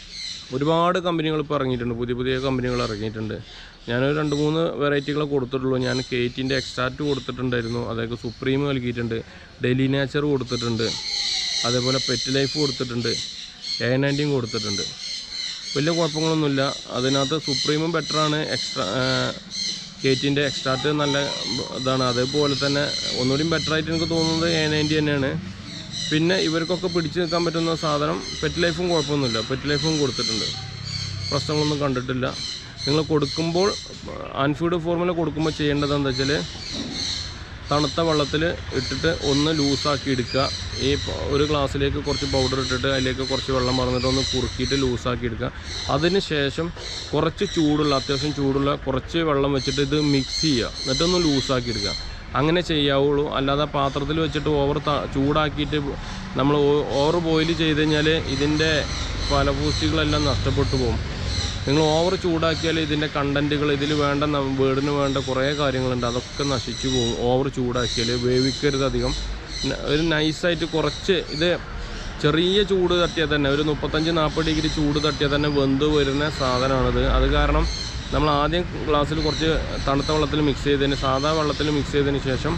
ഒരുപാട് കമ്പനികൾ ഇപ്പോൾ ഇറങ്ങിയിട്ടുണ്ട് പുതിയ പുതിയ കമ്പനികൾ ഇറങ്ങിയിട്ടുണ്ട് ഞാനൊരു രണ്ട് മൂന്ന് വെറൈറ്റികൾ കൊടുത്തിട്ടുള്ളൂ ഞാൻ കേറ്റിൻ്റെ എക്സ്ട്രാക്റ്റ് കൊടുത്തിട്ടുണ്ടായിരുന്നു അതായത് സുപ്രീം നൽകിയിട്ടുണ്ട് ഡെലി നേച്ചർ കൊടുത്തിട്ടുണ്ട് അതേപോലെ പെറ്റ് ലൈഫ് കൊടുത്തിട്ടുണ്ട് എ നയൻറ്റീൻ കൊടുത്തിട്ടുണ്ട് വലിയ കുഴപ്പങ്ങളൊന്നുമില്ല അതിനകത്ത് സുപ്രീമും ബെറ്ററാണ് എക്സ്ട്രാ കേറ്റിൻ്റെ എക്സ്ട്രാക്റ്റ് നല്ല ഇതാണ് അതേപോലെ തന്നെ ഒന്നുകൂടി ബെറ്ററായിട്ട് എനിക്ക് തോന്നുന്നത് എ നയൻറ്റി തന്നെയാണ് പിന്നെ ഇവർക്കൊക്കെ പിടിച്ചു നിൽക്കാൻ പറ്റുന്ന സാധനം പെറ്റ് ലൈഫും കുഴപ്പമൊന്നുമില്ല പെറ്റ് ലൈഫും കൊടുത്തിട്ടുണ്ട് പ്രശ്നങ്ങളൊന്നും കണ്ടിട്ടില്ല നിങ്ങൾ കൊടുക്കുമ്പോൾ ആൻഫീഡ് ഫോർമുല കൊടുക്കുമ്പോൾ ചെയ്യേണ്ടത് എന്താ വെച്ചാൽ തണുത്ത വെള്ളത്തിൽ ഇട്ടിട്ട് ഒന്ന് ലൂസാക്കി എടുക്കുക ഈ പ- ഒരു ഗ്ലാസ്സിലേക്ക് കുറച്ച് പൗഡർ ഇട്ടിട്ട് അതിലേക്ക് കുറച്ച് വെള്ളം പറഞ്ഞിട്ട് ഒന്ന് കുറുക്കിയിട്ട് ലൂസാക്കി എടുക്കുക അതിന് ശേഷം കുറച്ച് ചൂടുള്ള അത്യാവശ്യം ചൂടുള്ള കുറച്ച് വെള്ളം വെച്ചിട്ട് ഇത് മിക്സ് ചെയ്യുക എന്നിട്ടൊന്ന് ലൂസാക്കി എടുക്കുക അങ്ങനെ ചെയ്യാവുള്ളൂ അല്ലാതെ പാത്രത്തിൽ വെച്ചിട്ട് ഓവർ ചൂടാക്കിയിട്ട് നമ്മൾ ഓവർ ബോയിൽ ചെയ്ത് കഴിഞ്ഞാൽ ഇതിൻ്റെ ഫലപൂഷ്ടികളെല്ലാം നഷ്ടപ്പെട്ടു പോകും നിങ്ങൾ ഓവർ ചൂടാക്കിയാൽ ഇതിൻ്റെ കണ്ടൻറ്റുകൾ ഇതിൽ വേണ്ട ന- വീടിന് വേണ്ട കുറേ കാര്യങ്ങളുണ്ട് അതൊക്കെ നശിച്ചു പോകും ഓവർ ചൂടാക്കിയാൽ വേവിക്കരുത് അധികം ന- ഒരു നൈസായിട്ട് കുറച്ച് ഇത് ചെറിയ ചൂട് തട്ടിയാൽ തന്നെ ഒരു മുപ്പത്തഞ്ച് നാൽപ്പത് ഡിഗ്രി ചൂട് തട്ടിയാൽ തന്നെ വെന്ത് വരുന്ന സാധനമാണിത് അത് കാരണം നമ്മൾ ആദ്യം ഗ്ലാസ്സിൽ കുറച്ച് തണുത്ത വെള്ളത്തിൽ മിക്സ് ചെയ്തതിന് സാധാ വെള്ളത്തിൽ മിക്സ് ചെയ്തതിന് ശേഷം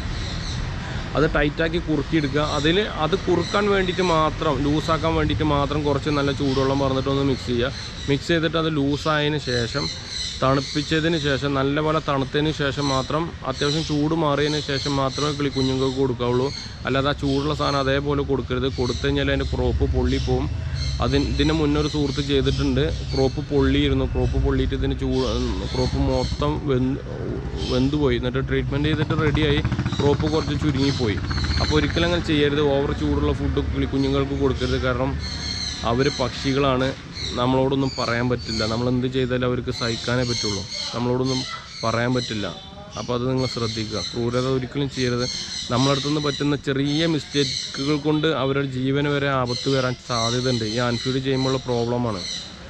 അത് ടൈറ്റാക്കി കുറുക്കിയെടുക്കുക അതിൽ അത് കുറുക്കാൻ വേണ്ടിയിട്ട് മാത്രം ലൂസാക്കാൻ വേണ്ടിയിട്ട് മാത്രം കുറച്ച് നല്ല ചൂടുവെള്ളം പറഞ്ഞിട്ട് ഒന്ന് മിക്സ് ചെയ്യുക മിക്സ് ചെയ്തിട്ട് അത് ലൂസായതിന് ശേഷം തണുപ്പിച്ചതിന് ശേഷം നല്ലപോലെ തണുത്തതിന് ശേഷം മാത്രം അത്യാവശ്യം ചൂട് മാറിയതിന് ശേഷം മാത്രമേ കിളി കുഞ്ഞുങ്ങൾക്ക് കൊടുക്കാവുള്ളൂ അല്ലാതെ ആ ചൂടുള്ള സാധനം അതേപോലെ കൊടുക്കരുത് കൊടുത്തു കഴിഞ്ഞാൽ അതിൻ്റെ ക്രോപ്പ് പൊള്ളിപ്പോവും അതിന് ഇതിന് മുന്നേ ഒരു സുഹൃത്ത് ചെയ്തിട്ടുണ്ട് ക്രോപ്പ് പൊള്ളിയിരുന്നു ക്രോപ്പ് പൊള്ളിയിട്ട് ഇതിന് ചൂ ക്രോപ്പ് മൊത്തം വെന്ത് വെന്ത് പോയി എന്നിട്ട് ട്രീറ്റ്മെൻറ്റ് ചെയ്തിട്ട് റെഡിയായി ക്രോപ്പ് കുറച്ച് ചുരുങ്ങിപ്പോയി അപ്പോൾ ഒരിക്കലും അങ്ങനെ ചെയ്യരുത് ഓവർ ചൂടുള്ള ഫുഡ് കിളി കുഞ്ഞുങ്ങൾക്ക് കൊടുക്കരുത് കാരണം അവർ പക്ഷികളാണ് നമ്മളോടൊന്നും പറയാൻ പറ്റില്ല നമ്മൾ എന്ത് ചെയ്താലും അവർക്ക് സഹിക്കാനേ പറ്റുള്ളൂ നമ്മളോടൊന്നും പറയാൻ പറ്റില്ല അപ്പോൾ അത് നിങ്ങൾ ശ്രദ്ധിക്കുക ക്രൂരത ഒരിക്കലും ചെയ്യരുത് നമ്മളടുത്തുനിന്ന് പറ്റുന്ന ചെറിയ മിസ്റ്റേക്കുകൾ കൊണ്ട് അവരുടെ ജീവന് വരെ ആപത്ത് വരാൻ സാധ്യതയുണ്ട് ഈ ആൻഫീഡ് ചെയ്യുമ്പോഴുള്ള പ്രോബ്ലമാണ്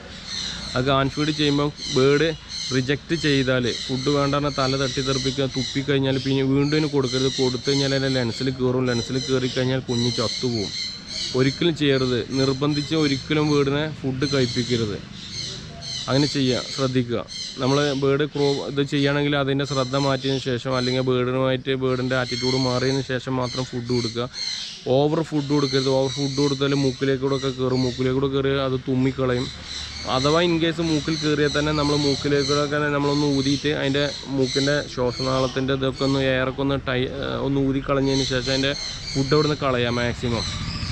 അത് ആൻഫീഡ് ചെയ്യുമ്പോൾ ബേഡ് റിജക്റ്റ് ചെയ്താൽ ഫുഡ് വേണ്ടാന്ന് തല തട്ടി തെറിപ്പിക്കുക തുപ്പിക്കഴിഞ്ഞാൽ പിന്നെ വീണ്ടും ഇതിന് കൊടുക്കരുത് കൊടുത്തു കഴിഞ്ഞാൽ അതിൻ്റെ ലെൻസിൽ കയറും ലെൻസിൽ കയറിക്കഴിഞ്ഞാൽ കുഞ്ഞ് ചത്തുപോകും ഒരിക്കലും ചെയ്യരുത് നിർബന്ധിച്ച് ഒരിക്കലും വീടിനെ ഫുഡ് കഴിപ്പിക്കരുത് അങ്ങനെ ചെയ്യുക ശ്രദ്ധിക്കുക നമ്മൾ ബേഡ് ക്രോ ഇത് ചെയ്യുകയാണെങ്കിൽ അതിൻ്റെ ശ്രദ്ധ മാറ്റിയതിന് ശേഷം അല്ലെങ്കിൽ ബേഡിനുമായിട്ട് ബേഡിൻ്റെ ആറ്റിറ്റ്യൂഡ് മാറിയതിന് ശേഷം മാത്രം ഫുഡ് കൊടുക്കുക ഓവർ ഫുഡ് കൊടുക്കരുത് ഓവർ ഫുഡ് കൊടുത്താൽ മൂക്കിലേക്കൂടെ ഒക്കെ കയറും മൂക്കിലേക്കൂടെ കയറി അത് തുമ്മിക്കളയും അഥവാ ഇൻ കേസ് മൂക്കിൽ കയറിയാൽ തന്നെ നമ്മൾ മൂക്കിലേക്കൂടെ ഒക്കെ നമ്മളൊന്ന് ഊതിയിട്ട് അതിൻ്റെ മൂക്കിൻ്റെ ശ്വാസനാളത്തിൻ്റെ ഇതൊക്കെ ഒന്ന് എയറൊക്കെ ഒന്ന് ടൈ ഒന്ന് ഊതി കളഞ്ഞതിന് ശേഷം അതിൻ്റെ ഫുഡ് അവിടെ നിന്ന് കളയാം മാക്സിമം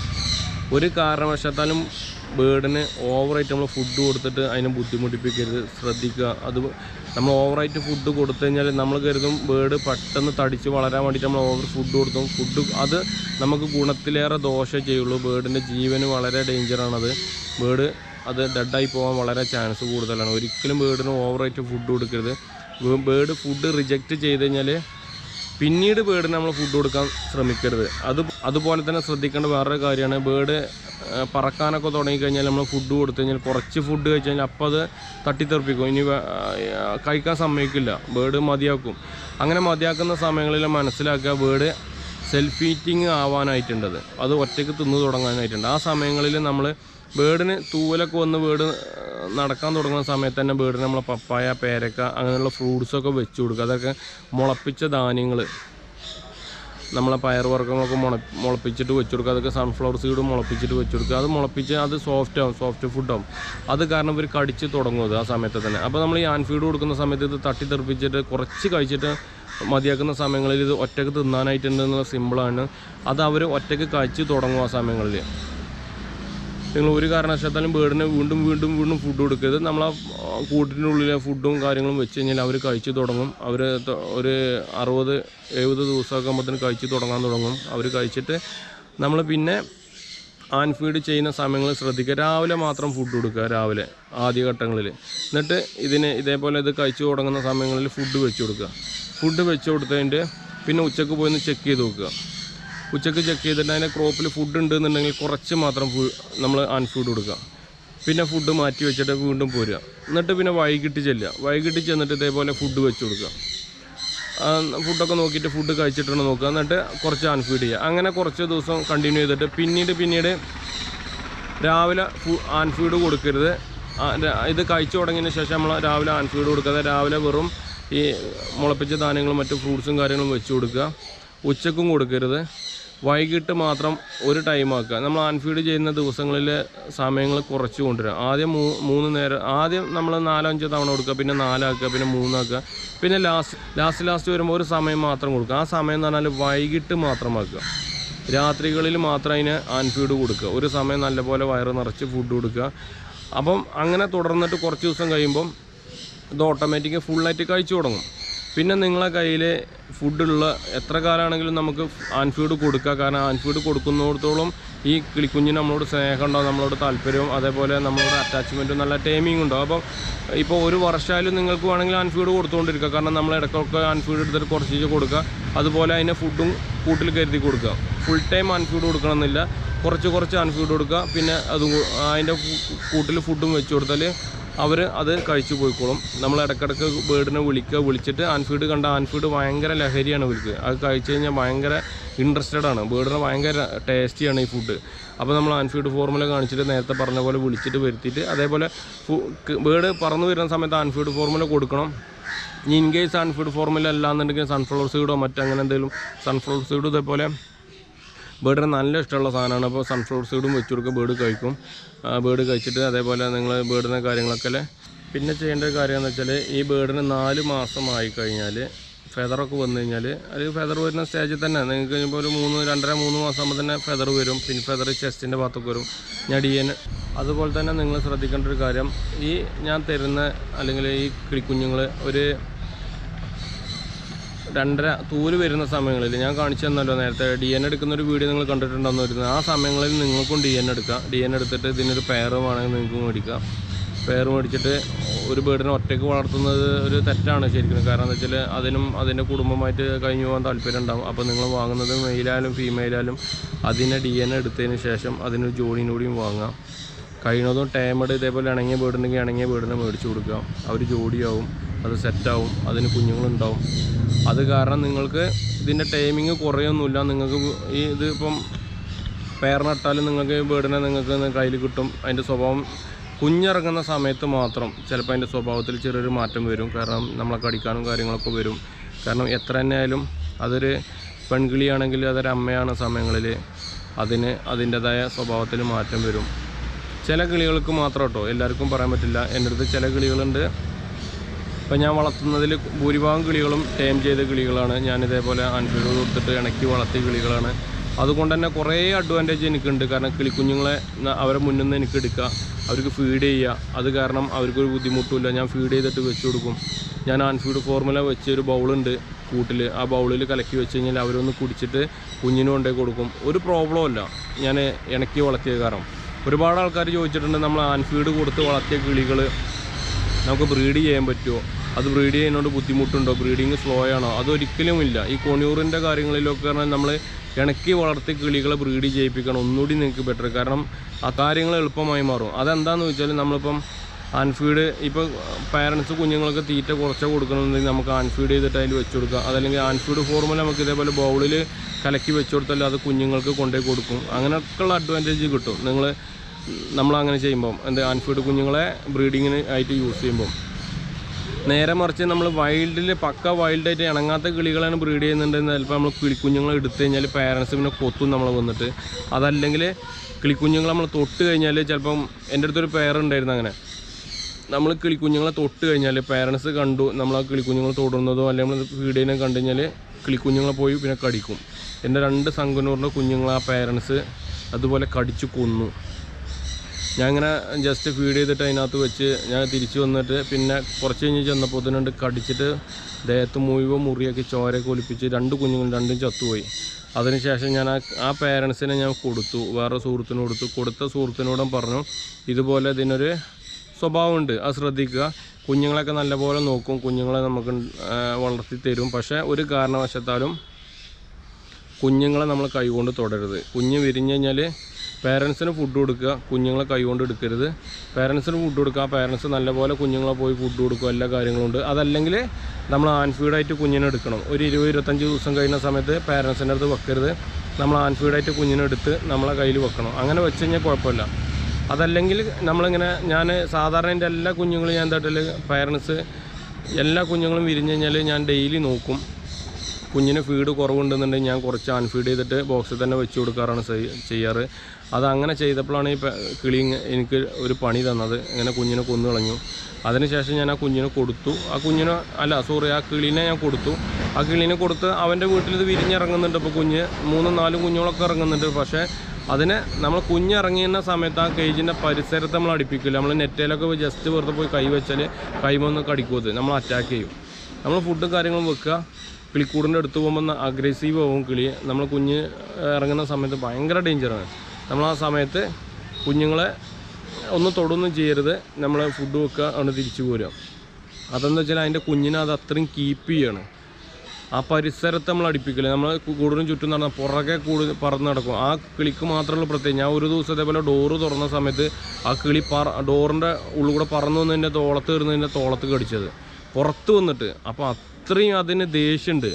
ഒരു കാരണവശാലും ബേഡിന് ഓവറായിട്ട് നമ്മൾ ഫുഡ് കൊടുത്തിട്ട് അതിനെ ബുദ്ധിമുട്ടിപ്പിക്കരുത് ശ്രദ്ധിക്കുക അത് നമ്മൾ ഓവറായിട്ട് ഫുഡ് കൊടുത്തു കഴിഞ്ഞാൽ നമ്മൾ കരുതും ബേഡ് പെട്ടെന്ന് തടിച്ച് വളരാൻ വേണ്ടിയിട്ട് നമ്മൾ ഓവർ ഫുഡ് കൊടുത്തും ഫുഡ് അത് നമുക്ക് ഗുണത്തിലേറെ ദോഷം ചെയ്യുള്ളൂ ബേഡിൻ്റെ ജീവന് വളരെ ഡേഞ്ചറാണത് ബേഡ് അത് ഡെഡായി പോകാൻ വളരെ ചാൻസ് കൂടുതലാണ് ഒരിക്കലും ബേഡിന് ഓവറായിട്ട് ഫുഡ് കൊടുക്കരുത് ബേഡ് ഫുഡ് റിജക്റ്റ് ചെയ്ത് കഴിഞ്ഞാൽ പിന്നീട് ബേഡിന് നമ്മൾ ഫുഡ് കൊടുക്കാൻ ശ്രമിക്കരുത് അത് അതുപോലെ തന്നെ ശ്രദ്ധിക്കേണ്ട വേറൊരു കാര്യമാണ് ബേഡ് ഏഹ്, പറക്കാനൊക്കെ തുടങ്ങിക്കഴിഞ്ഞാൽ നമ്മൾ ഫുഡ് കൊടുത്തു കഴിഞ്ഞാൽ കുറച്ച് ഫുഡ് കഴിച്ച് കഴിഞ്ഞാൽ അപ്പോൾ അത് തട്ടിത്തെറിപ്പിക്കും ഇനി വേ- ആ, കഴിക്കാൻ സമ്മതിക്കില്ല ബേഡ് മതിയാക്കും അങ്ങനെ മതിയാക്കുന്ന സമയങ്ങളിൽ മനസ്സിലാക്കുക ബേഡ് സെൽഫ് ഈറ്റിംഗ് ആവാനായിട്ടുണ്ടത് അത് ഒറ്റയ്ക്ക് തിന്നു തുടങ്ങാനായിട്ടുണ്ട് ആ സമയങ്ങളിൽ നമ്മൾ ബേഡിന് തൂവലൊക്കെ വന്ന് ബേഡ് ഏഹ്, നടക്കാൻ തുടങ്ങുന്ന സമയത്ത് തന്നെ ബേഡിന് നമ്മൾ പപ്പായ പേരക്ക അങ്ങനെയുള്ള ഫ്രൂട്ട്സൊക്കെ വെച്ച് കൊടുക്കുക അതൊക്കെ മുളപ്പിച്ച ധാന്യങ്ങൾ നമ്മളെ പയറുവർഗ്ഗങ്ങളൊക്കെ മുള മുളപ്പിച്ചിട്ട് വെച്ച് കൊടുക്കുക അതൊക്കെ സൺഫ്ലവർ സീഡ് മുളപ്പിച്ചിട്ട് വെച്ച് കൊടുക്കുക അത് മുളപ്പിച്ച് അത് സോഫ്റ്റ് ആവും സോഫ്റ്റ് ഫുഡാവും അത് കാരണം ഇവർ കടിച്ച് തുടങ്ങും അത് ആ സമയത്ത് തന്നെ അപ്പോൾ നമ്മൾ ഈ ആൻഫീഡ് കൊടുക്കുന്ന സമയത്ത് ഇത് തട്ടി തെറിപ്പിച്ചിട്ട് കുറച്ച് കഴിച്ചിട്ട് മതിയാക്കുന്ന സമയങ്ങളിൽ ഇത് ഒറ്റക്ക് തിന്നാനായിട്ടുണ്ട് എന്നുള്ള സിമ്പിളാണ് അത് അവർ ഒറ്റക്ക് കഴിച്ച് തുടങ്ങും ആ സമയങ്ങളിൽ നിങ്ങൾ ഒരു കാരണവശാലും ബേഡിന് വീണ്ടും വീണ്ടും വീണ്ടും ഫുഡ് കൊടുക്കരുത് നമ്മൾ ആ കൂട്ടിൻ്റെ ഉള്ളിലെ ഫുഡും കാര്യങ്ങളും വെച്ച് കഴിഞ്ഞാൽ അവർ കഴിച്ച് തുടങ്ങും അവർ ഒരു അറുപത് എഴുപത് ദിവസമൊക്കെ ആകുമ്പോഴത്തേന് കഴിച്ച് തുടങ്ങാൻ തുടങ്ങും അവർ കഴിച്ചിട്ട് നമ്മൾ പിന്നെ ആൻ ഫീഡ് ചെയ്യുന്ന സമയങ്ങൾ ശ്രദ്ധിക്കുക രാവിലെ മാത്രം ഫുഡ് കൊടുക്കുക രാവിലെ ആദ്യഘട്ടങ്ങളിൽ എന്നിട്ട് ഇതിന് ഇതേപോലെ ഇത് കഴിച്ചു തുടങ്ങുന്ന സമയങ്ങളിൽ ഫുഡ് വെച്ച് കൊടുക്കുക ഫുഡ് വെച്ച് കൊടുത്തതിൻ്റെ പിന്നെ ഉച്ചക്ക് പോയി ഒന്ന് ചെക്ക് ചെയ്ത് നോക്കുക ഉച്ചക്ക് ചെക്ക് ചെയ്തിട്ട് അതിൻ്റെ ക്രോപ്പിൽ ഫുഡ് ഉണ്ട് എന്നുണ്ടെങ്കിൽ കുറച്ച് മാത്രം ഫു നമ്മൾ അൺഫീഡ് കൊടുക്കുക പിന്നെ ഫുഡ് മാറ്റി വെച്ചിട്ട് വീണ്ടും പോരുക എന്നിട്ട് പിന്നെ വൈകിട്ട് ചെല്ലുക വൈകിട്ട് ചെന്നിട്ട് ഇതേപോലെ ഫുഡ് വെച്ച് കൊടുക്കുക ആ, ഫുഡൊക്കെ നോക്കിയിട്ട് ഫുഡ് കഴിച്ചിട്ടുണ്ടോ നോക്കുക എന്നിട്ട് കുറച്ച് അൺഫീഡ് ചെയ്യുക അങ്ങനെ കുറച്ച് ദിവസം കണ്ടിന്യൂ ചെയ്തിട്ട് പിന്നീട് പിന്നീട് രാവിലെ ഫു ആൻഫീഡ് കൊടുക്കരുത് ആ, ര- ഇത് കഴിച്ചു തുടങ്ങിയതിന് ശേഷം നമ്മൾ രാവിലെ ആൻഫീഡ് കൊടുക്കാതെ രാവിലെ വെറും ഈ മുളപ്പിച്ച ധാന്യങ്ങളും മറ്റു ഫ്രൂട്ട്സും കാര്യങ്ങളും വെച്ച് കൊടുക്കുക ഉച്ചക്കും കൊടുക്കരുത് വൈകിട്ട് മാത്രം ഒരു ടൈം ആക്കുക നമ്മൾ ആൻഫീഡ് ചെയ്യുന്ന ദിവസങ്ങളിൽ സമയങ്ങൾ കുറച്ച് കൊണ്ടുവരിക ആദ്യം മൂ മൂന്ന് നേരം ആദ്യം നമ്മൾ നാലോ അഞ്ചോ തവണ കൊടുക്കുക പിന്നെ നാലാക്കുക പിന്നെ മൂന്നാക്കുക പിന്നെ ലാസ്റ്റ് ലാസ്റ്റ് ലാസ്റ്റ് വരുമ്പോൾ ഒരു സമയം മാത്രം കൊടുക്കുക ആ സമയം എന്ന് പറഞ്ഞാൽ വൈകിട്ട് മാത്രമാക്കുക രാത്രികളിൽ മാത്രം അതിന് ആൻഫീഡ് കൊടുക്കുക ഒരു സമയം നല്ലപോലെ വയറ് നിറച്ച് ഫുഡ് കൊടുക്കുക അപ്പം അങ്ങനെ തുടർന്നിട്ട് കുറച്ച് ദിവസം കഴിയുമ്പം ഇത് ഓട്ടോമാറ്റിക് ഫുള്ളായിട്ട് കഴിച്ചു തുടങ്ങും പിന്നെ നിങ്ങളെ കയ്യിൽ ഫുഡുള്ള എത്ര കാലമാണെങ്കിലും നമുക്ക് ആൻഫീഡ് കൊടുക്കുക കാരണം ആൻഫീഡ് കൊടുക്കുന്നിടത്തോളം ഈ കിളിക്കുഞ്ഞിന് നമ്മളോട് സ്നേഹം ഉണ്ടാവും നമ്മളോട് താല്പര്യവും അതേപോലെ നമ്മളോട് അറ്റാച്ച്മെൻറ്റും നല്ല ടൈമിംഗ് ഉണ്ടാവും അപ്പം ഇപ്പോൾ ഒരു വർഷമായാലും നിങ്ങൾക്ക് വേണമെങ്കിൽ ആൻഫീഡ് കൊടുത്തുകൊണ്ടിരിക്കുക കാരണം നമ്മൾ ഇടയ്ക്കൊക്കെ ആൻഫീഡ് എടുത്തിട്ട് കുറച്ച് കൊടുക്കുക അതുപോലെ അതിന് ഫുഡും കൂട്ടിൽ കരുതി കൊടുക്കുക ഫുൾ ടൈം ആൻഫീഡ് കൊടുക്കണമെന്നില്ല കുറച്ച് കുറച്ച് ആൻഫീഡ് കൊടുക്കുക പിന്നെ അതും കൂ- അതിൻ്റെ കൂട്ടിൽ ഫുഡും വെച്ച് കൊടുത്താൽ അവർ അത് കഴിച്ചു പോയിക്കോളും നമ്മൾ ഇടയ്ക്കിടയ്ക്ക് ബേർഡിനെ വിളിക്കുക വിളിച്ചിട്ട് ആൻഫീഡ് കണ്ട ആൻഫീഡ് ഭയങ്കര ലഹരിയാണ് വിളിക്കുക അത് കഴിച്ചു കഴിഞ്ഞാൽ ഭയങ്കര ഇൻട്രസ്റ്റഡ് ആണ് ബേർഡിന് ഭയങ്കര ടേസ്റ്റിയാണ് ഈ ഫുഡ് അപ്പോൾ നമ്മൾ ആൻഫീഡ് ഫോർമുല കാണിച്ചിട്ട് നേരത്തെ പറഞ്ഞ പോലെ വിളിച്ചിട്ട് വരുത്തിയിട്ട് അതേപോലെ ബേർഡ് പറന്നു വരുന്ന സമയത്ത് ആൻഫീഡ് ഫോർമുല കൊടുക്കണം ഇനി ഇൻ കേസ് സൺഫീഡ് ഫോർമുല അല്ലാന്നുണ്ടെങ്കിൽ സൺഫ്ലവർ സീഡോ മറ്റങ്ങനെ എന്തെങ്കിലും സൺഫ്ലവർ സീഡും ഇതേപോലെ ബേർഡിന് നല്ല ഇഷ്ടമുള്ള സാധനമാണ് അപ്പോൾ സൺഫ്ലവർ സീഡും വെച്ച് കൊടുക്കുക ബേർഡ് കഴിക്കും ആ, ബേർഡ് കഴിച്ചിട്ട് അതേപോലെ നിങ്ങൾ ബേർഡിനെ കാര്യങ്ങളൊക്കെ അല്ലേ പിന്നെ ചെയ്യേണ്ട ഒരു കാര്യം എന്ന് വെച്ചാൽ ഈ ബേർഡിന് നാല് മാസമായി കഴിഞ്ഞാൽ ഫെദറൊക്കെ വന്നു കഴിഞ്ഞാൽ അത് ഫെദർ വരുന്ന സ്റ്റേജിൽ തന്നെ നിങ്ങൾക്ക് ഇപ്പോൾ ഒരു മൂന്ന് രണ്ടര മൂന്ന് മാസം ആകുമ്പോൾ തന്നെ ഫെദർ വരും പിന്നെ ഫെദർ ചെസ്റ്റിൻ്റെ ഭാഗത്തൊക്കെ വരും ഞടിയൻ അതുപോലെ തന്നെ നിങ്ങൾ ശ്രദ്ധിക്കേണ്ട ഒരു കാര്യം ഈ ഞാൻ തരുന്ന അല്ലെങ്കിൽ ഈ കിളിക്കുഞ്ഞുങ്ങൾ ഒരു രണ്ടര തൂല് വരുന്ന സമയങ്ങളിൽ ഞാൻ കാണിച്ചു തന്നല്ലോ നേരത്തെ ഡി എൻ എടുക്കുന്ന ഒരു വീഡിയോ നിങ്ങൾ കണ്ടിട്ടുണ്ടെന്ന് വരുന്നത് ആ സമയങ്ങളിൽ നിങ്ങൾക്കും ഡി എൻ എടുക്കാം ഡി എൻ എടുത്തിട്ട് ഇതിനൊരു പെയർ വേണമെങ്കിൽ നിങ്ങൾക്ക് മേടിക്കാം പെയർ മേടിച്ചിട്ട് ഒരു ബേർഡിനെ ഒറ്റയ്ക്ക് വളർത്തുന്നത് ഒരു തെറ്റാണ് ശരിക്കും കാരണം എന്താ വെച്ചാൽ അതിനും അതിൻ്റെ കുടുംബമായിട്ട് കഴിഞ്ഞു പോകാൻ താല്പര്യം ഉണ്ടാവും അപ്പോൾ നിങ്ങൾ വാങ്ങുന്നത് മെയിലായാലും ഫീമെയിലായാലും അതിനെ ഡി എൻ എടുത്തതിന് ശേഷം അതിനൊരു ജോഡിനൂടിയും വാങ്ങാം കഴിയുന്നതും ടേമഡ് ഇതേപോലെ ഇണങ്ങിയ വീടുണ്ടെങ്കിൽ ഇണങ്ങിയ വീടിനെ മേടിച്ചു കൊടുക്കുക അവർ ജോഡിയാവും അത് സെറ്റാവും അതിന് കുഞ്ഞുങ്ങളുണ്ടാവും അത് കാരണം നിങ്ങൾക്ക് ഇതിൻ്റെ ടൈമിങ് കുറയൊന്നുമില്ല നിങ്ങൾക്ക് ഈ ഇത് ഇപ്പം പേരിനിട്ടാലും നിങ്ങൾക്ക് ബേർഡിനെ നിങ്ങൾക്ക് കയ്യിൽ കിട്ടും അതിൻ്റെ സ്വഭാവം കുഞ്ഞിറങ്ങുന്ന സമയത്ത് മാത്രം ചിലപ്പോൾ അതിൻ്റെ സ്വഭാവത്തിൽ ചെറിയൊരു മാറ്റം വരും കാരണം നമ്മളെ കടിക്കാനും കാര്യങ്ങളൊക്കെ വരും കാരണം എത്ര തന്നെ ആയാലും അതൊരു പെൺകിളിയാണെങ്കിൽ അതൊരു അമ്മയാണ് സമയങ്ങളിൽ അതിന് അതിൻ്റെതായ സ്വഭാവത്തിൽ മാറ്റം വരും ചില കിളികൾക്ക് മാത്രം കേട്ടോ എല്ലാവർക്കും പറയാൻ പറ്റില്ല എൻ്റെ അടുത്ത് ചില കിളികളുണ്ട് ഇപ്പം ഞാൻ വളർത്തുന്നതിൽ ഭൂരിഭാഗം കിളികളും ടേം ചെയ്ത കിളികളാണ് ഞാൻ ഇതേപോലെ അൻഫീഡ് കൊടുത്തിട്ട് ഇണക്കി വളർത്തിയ കിളികളാണ് അതുകൊണ്ട് തന്നെ കുറേ അഡ്വാൻറ്റേജ് എനിക്കുണ്ട് കാരണം കിളിക്കുഞ്ഞുങ്ങളെ ന- അവരെ മുന്നിൽ നിന്ന് എനിക്ക് എടുക്കുക അവർക്ക് ഫീഡ് ചെയ്യുക അത് കാരണം അവർക്കൊരു ബുദ്ധിമുട്ടുമില്ല ഞാൻ ഫീഡ് ചെയ്തിട്ട് വെച്ച് കൊടുക്കും ഞാൻ ആൻഫീഡ് ഫോർമുല വെച്ച് ഒരു ബൗളുണ്ട് കൂട്ടിൽ ആ ബൗളിൽ കലക്കി വെച്ച് കഴിഞ്ഞാൽ അവരൊന്ന് കുടിച്ചിട്ട് കുഞ്ഞിന് കൊണ്ടേ കൊടുക്കും ഒരു പ്രോബ്ലം ഇല്ല ഞാൻ ഇണക്കി വളർത്തിയ കാരണം ഒരുപാട് ആൾക്കാർ ചോദിച്ചിട്ടുണ്ട് നമ്മൾ ആൻഫീഡ് കൊടുത്ത് വളർത്തിയ കിളികൾ നമുക്ക് ബ്രീഡ് ചെയ്യാൻ പറ്റുമോ അത് ബ്രീഡ് ചെയ്യുന്നതുകൊണ്ട് ബുദ്ധിമുട്ടുണ്ടോ ബ്രീഡിങ് സ്ലോ ആണോ അതൊരിക്കലും ഇല്ല ഈ കൊണിയൂറിൻ്റെ കാര്യങ്ങളിലൊക്കെ പറഞ്ഞാൽ നമ്മൾ ഇണക്കി വളർത്തി കിളികളെ ബ്രീഡ് ചെയ്യിപ്പിക്കണം ഒന്നുകൂടി നിങ്ങൾക്ക് ബെറ്റർ കാരണം ആ കാര്യങ്ങൾ എളുപ്പമായി മാറും അതെന്താണെന്ന് വെച്ചാൽ നമ്മളിപ്പം ആൻഫീഡ് ഇപ്പോൾ പാരൻസ് കുഞ്ഞുങ്ങൾക്ക് തീറ്റ കുറച്ച് കൊടുക്കണമെന്നുണ്ടെങ്കിൽ നമുക്ക് ആൻഫീഡ് ചെയ്തിട്ട് അതിൽ വെച്ച് കൊടുക്കാം അതല്ലെങ്കിൽ ആൻഫീഡ് ഫോർമുല നമുക്ക് ഇതേപോലെ ബൗളിൽ കലക്കി വെച്ച് കൊടുത്താൽ അത് കുഞ്ഞുങ്ങൾക്ക് കൊണ്ടുപോയി കൊടുക്കും അങ്ങനെയൊക്കെയുള്ള അഡ്വാൻറ്റേജ് കിട്ടും നിങ്ങൾ നമ്മളങ്ങനെ ചെയ്യുമ്പം എന്താ ആൻഫീഡ് കുഞ്ഞുങ്ങളെ ബ്രീഡിങ്ങിന് ആയിട്ട് യൂസ് ചെയ്യുമ്പം നേരെ മറിച്ച് നമ്മൾ വൈൽഡിൽ പക്ക വൈൽഡായിട്ട് ഇണങ്ങാത്ത കിളികളാണ് ബ്രീഡ് ചെയ്യുന്നുണ്ടെങ്കിൽ ചിലപ്പോൾ നമ്മൾ കിളിക്കുഞ്ഞുങ്ങളെ എടുത്തു കഴിഞ്ഞാൽ പാരൻസ് പിന്നെ കൊത്തും നമ്മൾ വന്നിട്ട് അതല്ലെങ്കിൽ കിളിക്കുഞ്ഞുങ്ങൾ നമ്മൾ തൊട്ട് കഴിഞ്ഞാൽ ചിലപ്പം എൻ്റെ അടുത്തൊരു പേരുണ്ടായിരുന്നു അങ്ങനെ നമ്മൾ കിളിക്കുഞ്ഞുങ്ങളെ തൊട്ട് കഴിഞ്ഞാൽ പാരൻസ് കണ്ടു നമ്മൾ ആ കിളിക്കുഞ്ഞുങ്ങൾ തൊടുന്നതോ അല്ലെങ്കിൽ നമ്മൾ വീഡിയോനെ കണ്ടു കഴിഞ്ഞാൽ കിളിക്കുഞ്ഞുങ്ങളെ പോയി പിന്നെ കടിക്കും എൻ്റെ രണ്ട് സംഗനൂറിൻ്റെ കുഞ്ഞുങ്ങൾ ആ പാരൻസ് അതുപോലെ കടിച്ചു കൊന്നു ഞാൻ ഇങ്ങനെ ജസ്റ്റ് ഫീഡ് ചെയ്തിട്ട് അതിനകത്ത് വെച്ച് ഞാൻ തിരിച്ചു വന്നിട്ട് പിന്നെ കുറച്ച് കഴിഞ്ഞ് ചെന്നപ്പോൾ തന്നെ കടിച്ചിട്ട് ദേഹത്ത് മുഴുവൻ മുറിയാക്കി ചോരയൊക്കെ ഒലിപ്പിച്ച് രണ്ട് കുഞ്ഞുങ്ങൾ രണ്ടും ചത്തുപോയി അതിനുശേഷം ഞാൻ ആ ആ പേരൻസിനെ ഞാൻ കൊടുത്തു വേറെ സുഹൃത്തിന് കൊടുത്തു കൊടുത്ത സുഹൃത്തിനോടും പറഞ്ഞു ഇതുപോലെ ഇതിനൊരു സ്വഭാവമുണ്ട് അത് ശ്രദ്ധിക്കുക കുഞ്ഞുങ്ങളെയൊക്കെ നല്ലപോലെ നോക്കും കുഞ്ഞുങ്ങളെ നമുക്ക് ആ, വളർത്തി തരും പക്ഷേ ഒരു കാരണവശത്താലും കുഞ്ഞുങ്ങളെ നമ്മൾ കൈകൊണ്ട് തൊടരുത് കുഞ്ഞ് വിരിഞ്ഞ് കഴിഞ്ഞാൽ പേരൻസിന് ഫുഡ് കൊടുക്കുക കുഞ്ഞുങ്ങളെ കൈകൊണ്ട് എടുക്കരുത് പേരൻസിന് ഫുഡ് കൊടുക്കുക ആ പേരൻസ് നല്ലപോലെ കുഞ്ഞുങ്ങളെ പോയി ഫുഡ് കൊടുക്കുക എല്ലാ കാര്യങ്ങളും ഉണ്ട് അതല്ലെങ്കിൽ നമ്മൾ ആൻഫീഡായിട്ട് കുഞ്ഞിനെ എടുക്കണം ഒരു ഇരുപത് ഇരുപത്തഞ്ച് ദിവസം കഴിയുന്ന സമയത്ത് പേരൻസിൻ്റെ അടുത്ത് വെക്കരുത് നമ്മൾ ആൻഫീഡായിട്ട് കുഞ്ഞിനെ എടുത്ത് നമ്മളെ കയ്യിൽ വെക്കണം അങ്ങനെ വെച്ച് കഴിഞ്ഞാൽ കുഴപ്പമില്ല അതല്ലെങ്കിൽ നമ്മളിങ്ങനെ ഞാൻ സാധാരണ എൻ്റെ എല്ലാ കുഞ്ഞുങ്ങളും ഞാൻ എന്താ പേരൻസ് എല്ലാ കുഞ്ഞുങ്ങളും വിരിഞ്ഞ് കഴിഞ്ഞാൽ ഞാൻ ഡെയിലി നോക്കും കുഞ്ഞിന് ഫീഡ് കുറവുണ്ടെന്നുണ്ടെങ്കിൽ ഞാൻ കുറച്ച് അൺഫീഡ് ചെയ്തിട്ട് ബോക്സിൽ തന്നെ വെച്ച് കൊടുക്കാറാണ് ചെയ്യ- ചെയ്യാറ് അത് അങ്ങനെ ചെയ്തപ്പോഴാണ് ഈ പ- കിളി ഇങ്ങ- എനിക്ക് ഒരു പണി തന്നത് ഇങ്ങനെ കുഞ്ഞിനെ കൊന്നു കളഞ്ഞു അതിനുശേഷം ഞാൻ ആ കുഞ്ഞിനെ കൊടുത്തു ആ കുഞ്ഞിനെ അല്ല സോറി ആ കിളീനെ ഞാൻ കൊടുത്തു ആ കിളീനെ കൊടുത്ത് അവൻ്റെ വീട്ടിൽ ഇത് വിരിഞ്ഞിറങ്ങുന്നുണ്ട് ഇപ്പോൾ കുഞ്ഞ് മൂന്നും നാലും കുഞ്ഞുങ്ങളൊക്കെ ഇറങ്ങുന്നുണ്ട് പക്ഷേ അതിന് നമ്മൾ കുഞ്ഞിറങ്ങിയുന്ന സമയത്ത് ആ കേജിൻ്റെ പരിസരത്ത് നമ്മൾ അടുപ്പിക്കില്ല നമ്മൾ നെറ്റയിലൊക്കെ ജസ്റ്റ് വെറുതെ പോയി കൈ വെച്ചാൽ കൈമൊന്ന് കടിക്കും നമ്മൾ അറ്റാക്ക് ചെയ്യും നമ്മൾ ഫുഡും കാര്യങ്ങളും വെക്കുക കിളിക്കൂടിൻ്റെ അടുത്ത് പോകുമ്പോൾ അഗ്രസീവ് ആവും കിളി നമ്മൾ കുഞ്ഞ് ഇറങ്ങുന്ന സമയത്ത് ഭയങ്കര ഡേഞ്ചറാണ് നമ്മൾ ആ സമയത്ത് കുഞ്ഞുങ്ങളെ ഒന്നും തൊടൊന്നും ചെയ്യരുത് നമ്മൾ ഫുഡ് വെക്കുക അവിടെ തിരിച്ചു പോരുക അതെന്താ വെച്ചാൽ അതിൻ്റെ കുഞ്ഞിനെ അത് അത്രയും കീപ്പ് ചെയ്യാണ് ആ പരിസരത്ത് നമ്മൾ അടുപ്പിക്കില്ല നമ്മൾ കൂടുതലും ചുറ്റും നടന്ന പുറകെ കൂടുതൽ പറന്ന് നടക്കും ആ കിളിക്ക് മാത്രമുള്ള പ്രത്യേകം ഞാൻ ഒരു ദിവസം ഇതേപോലെ ഡോറ് തുറന്ന സമയത്ത് ആ കിളി പറ ഡോറിൻ്റെ ഉള്ളിൽ കൂടെ പറന്നു വന്ന് എൻ്റെ തോളത്ത് കയറുന്ന എൻ്റെ തോളത്ത് കടിച്ചത് പുറത്ത് വന്നിട്ട് അപ്പോൾ അത്രയും അതിന് ദേഷ്യമുണ്ട്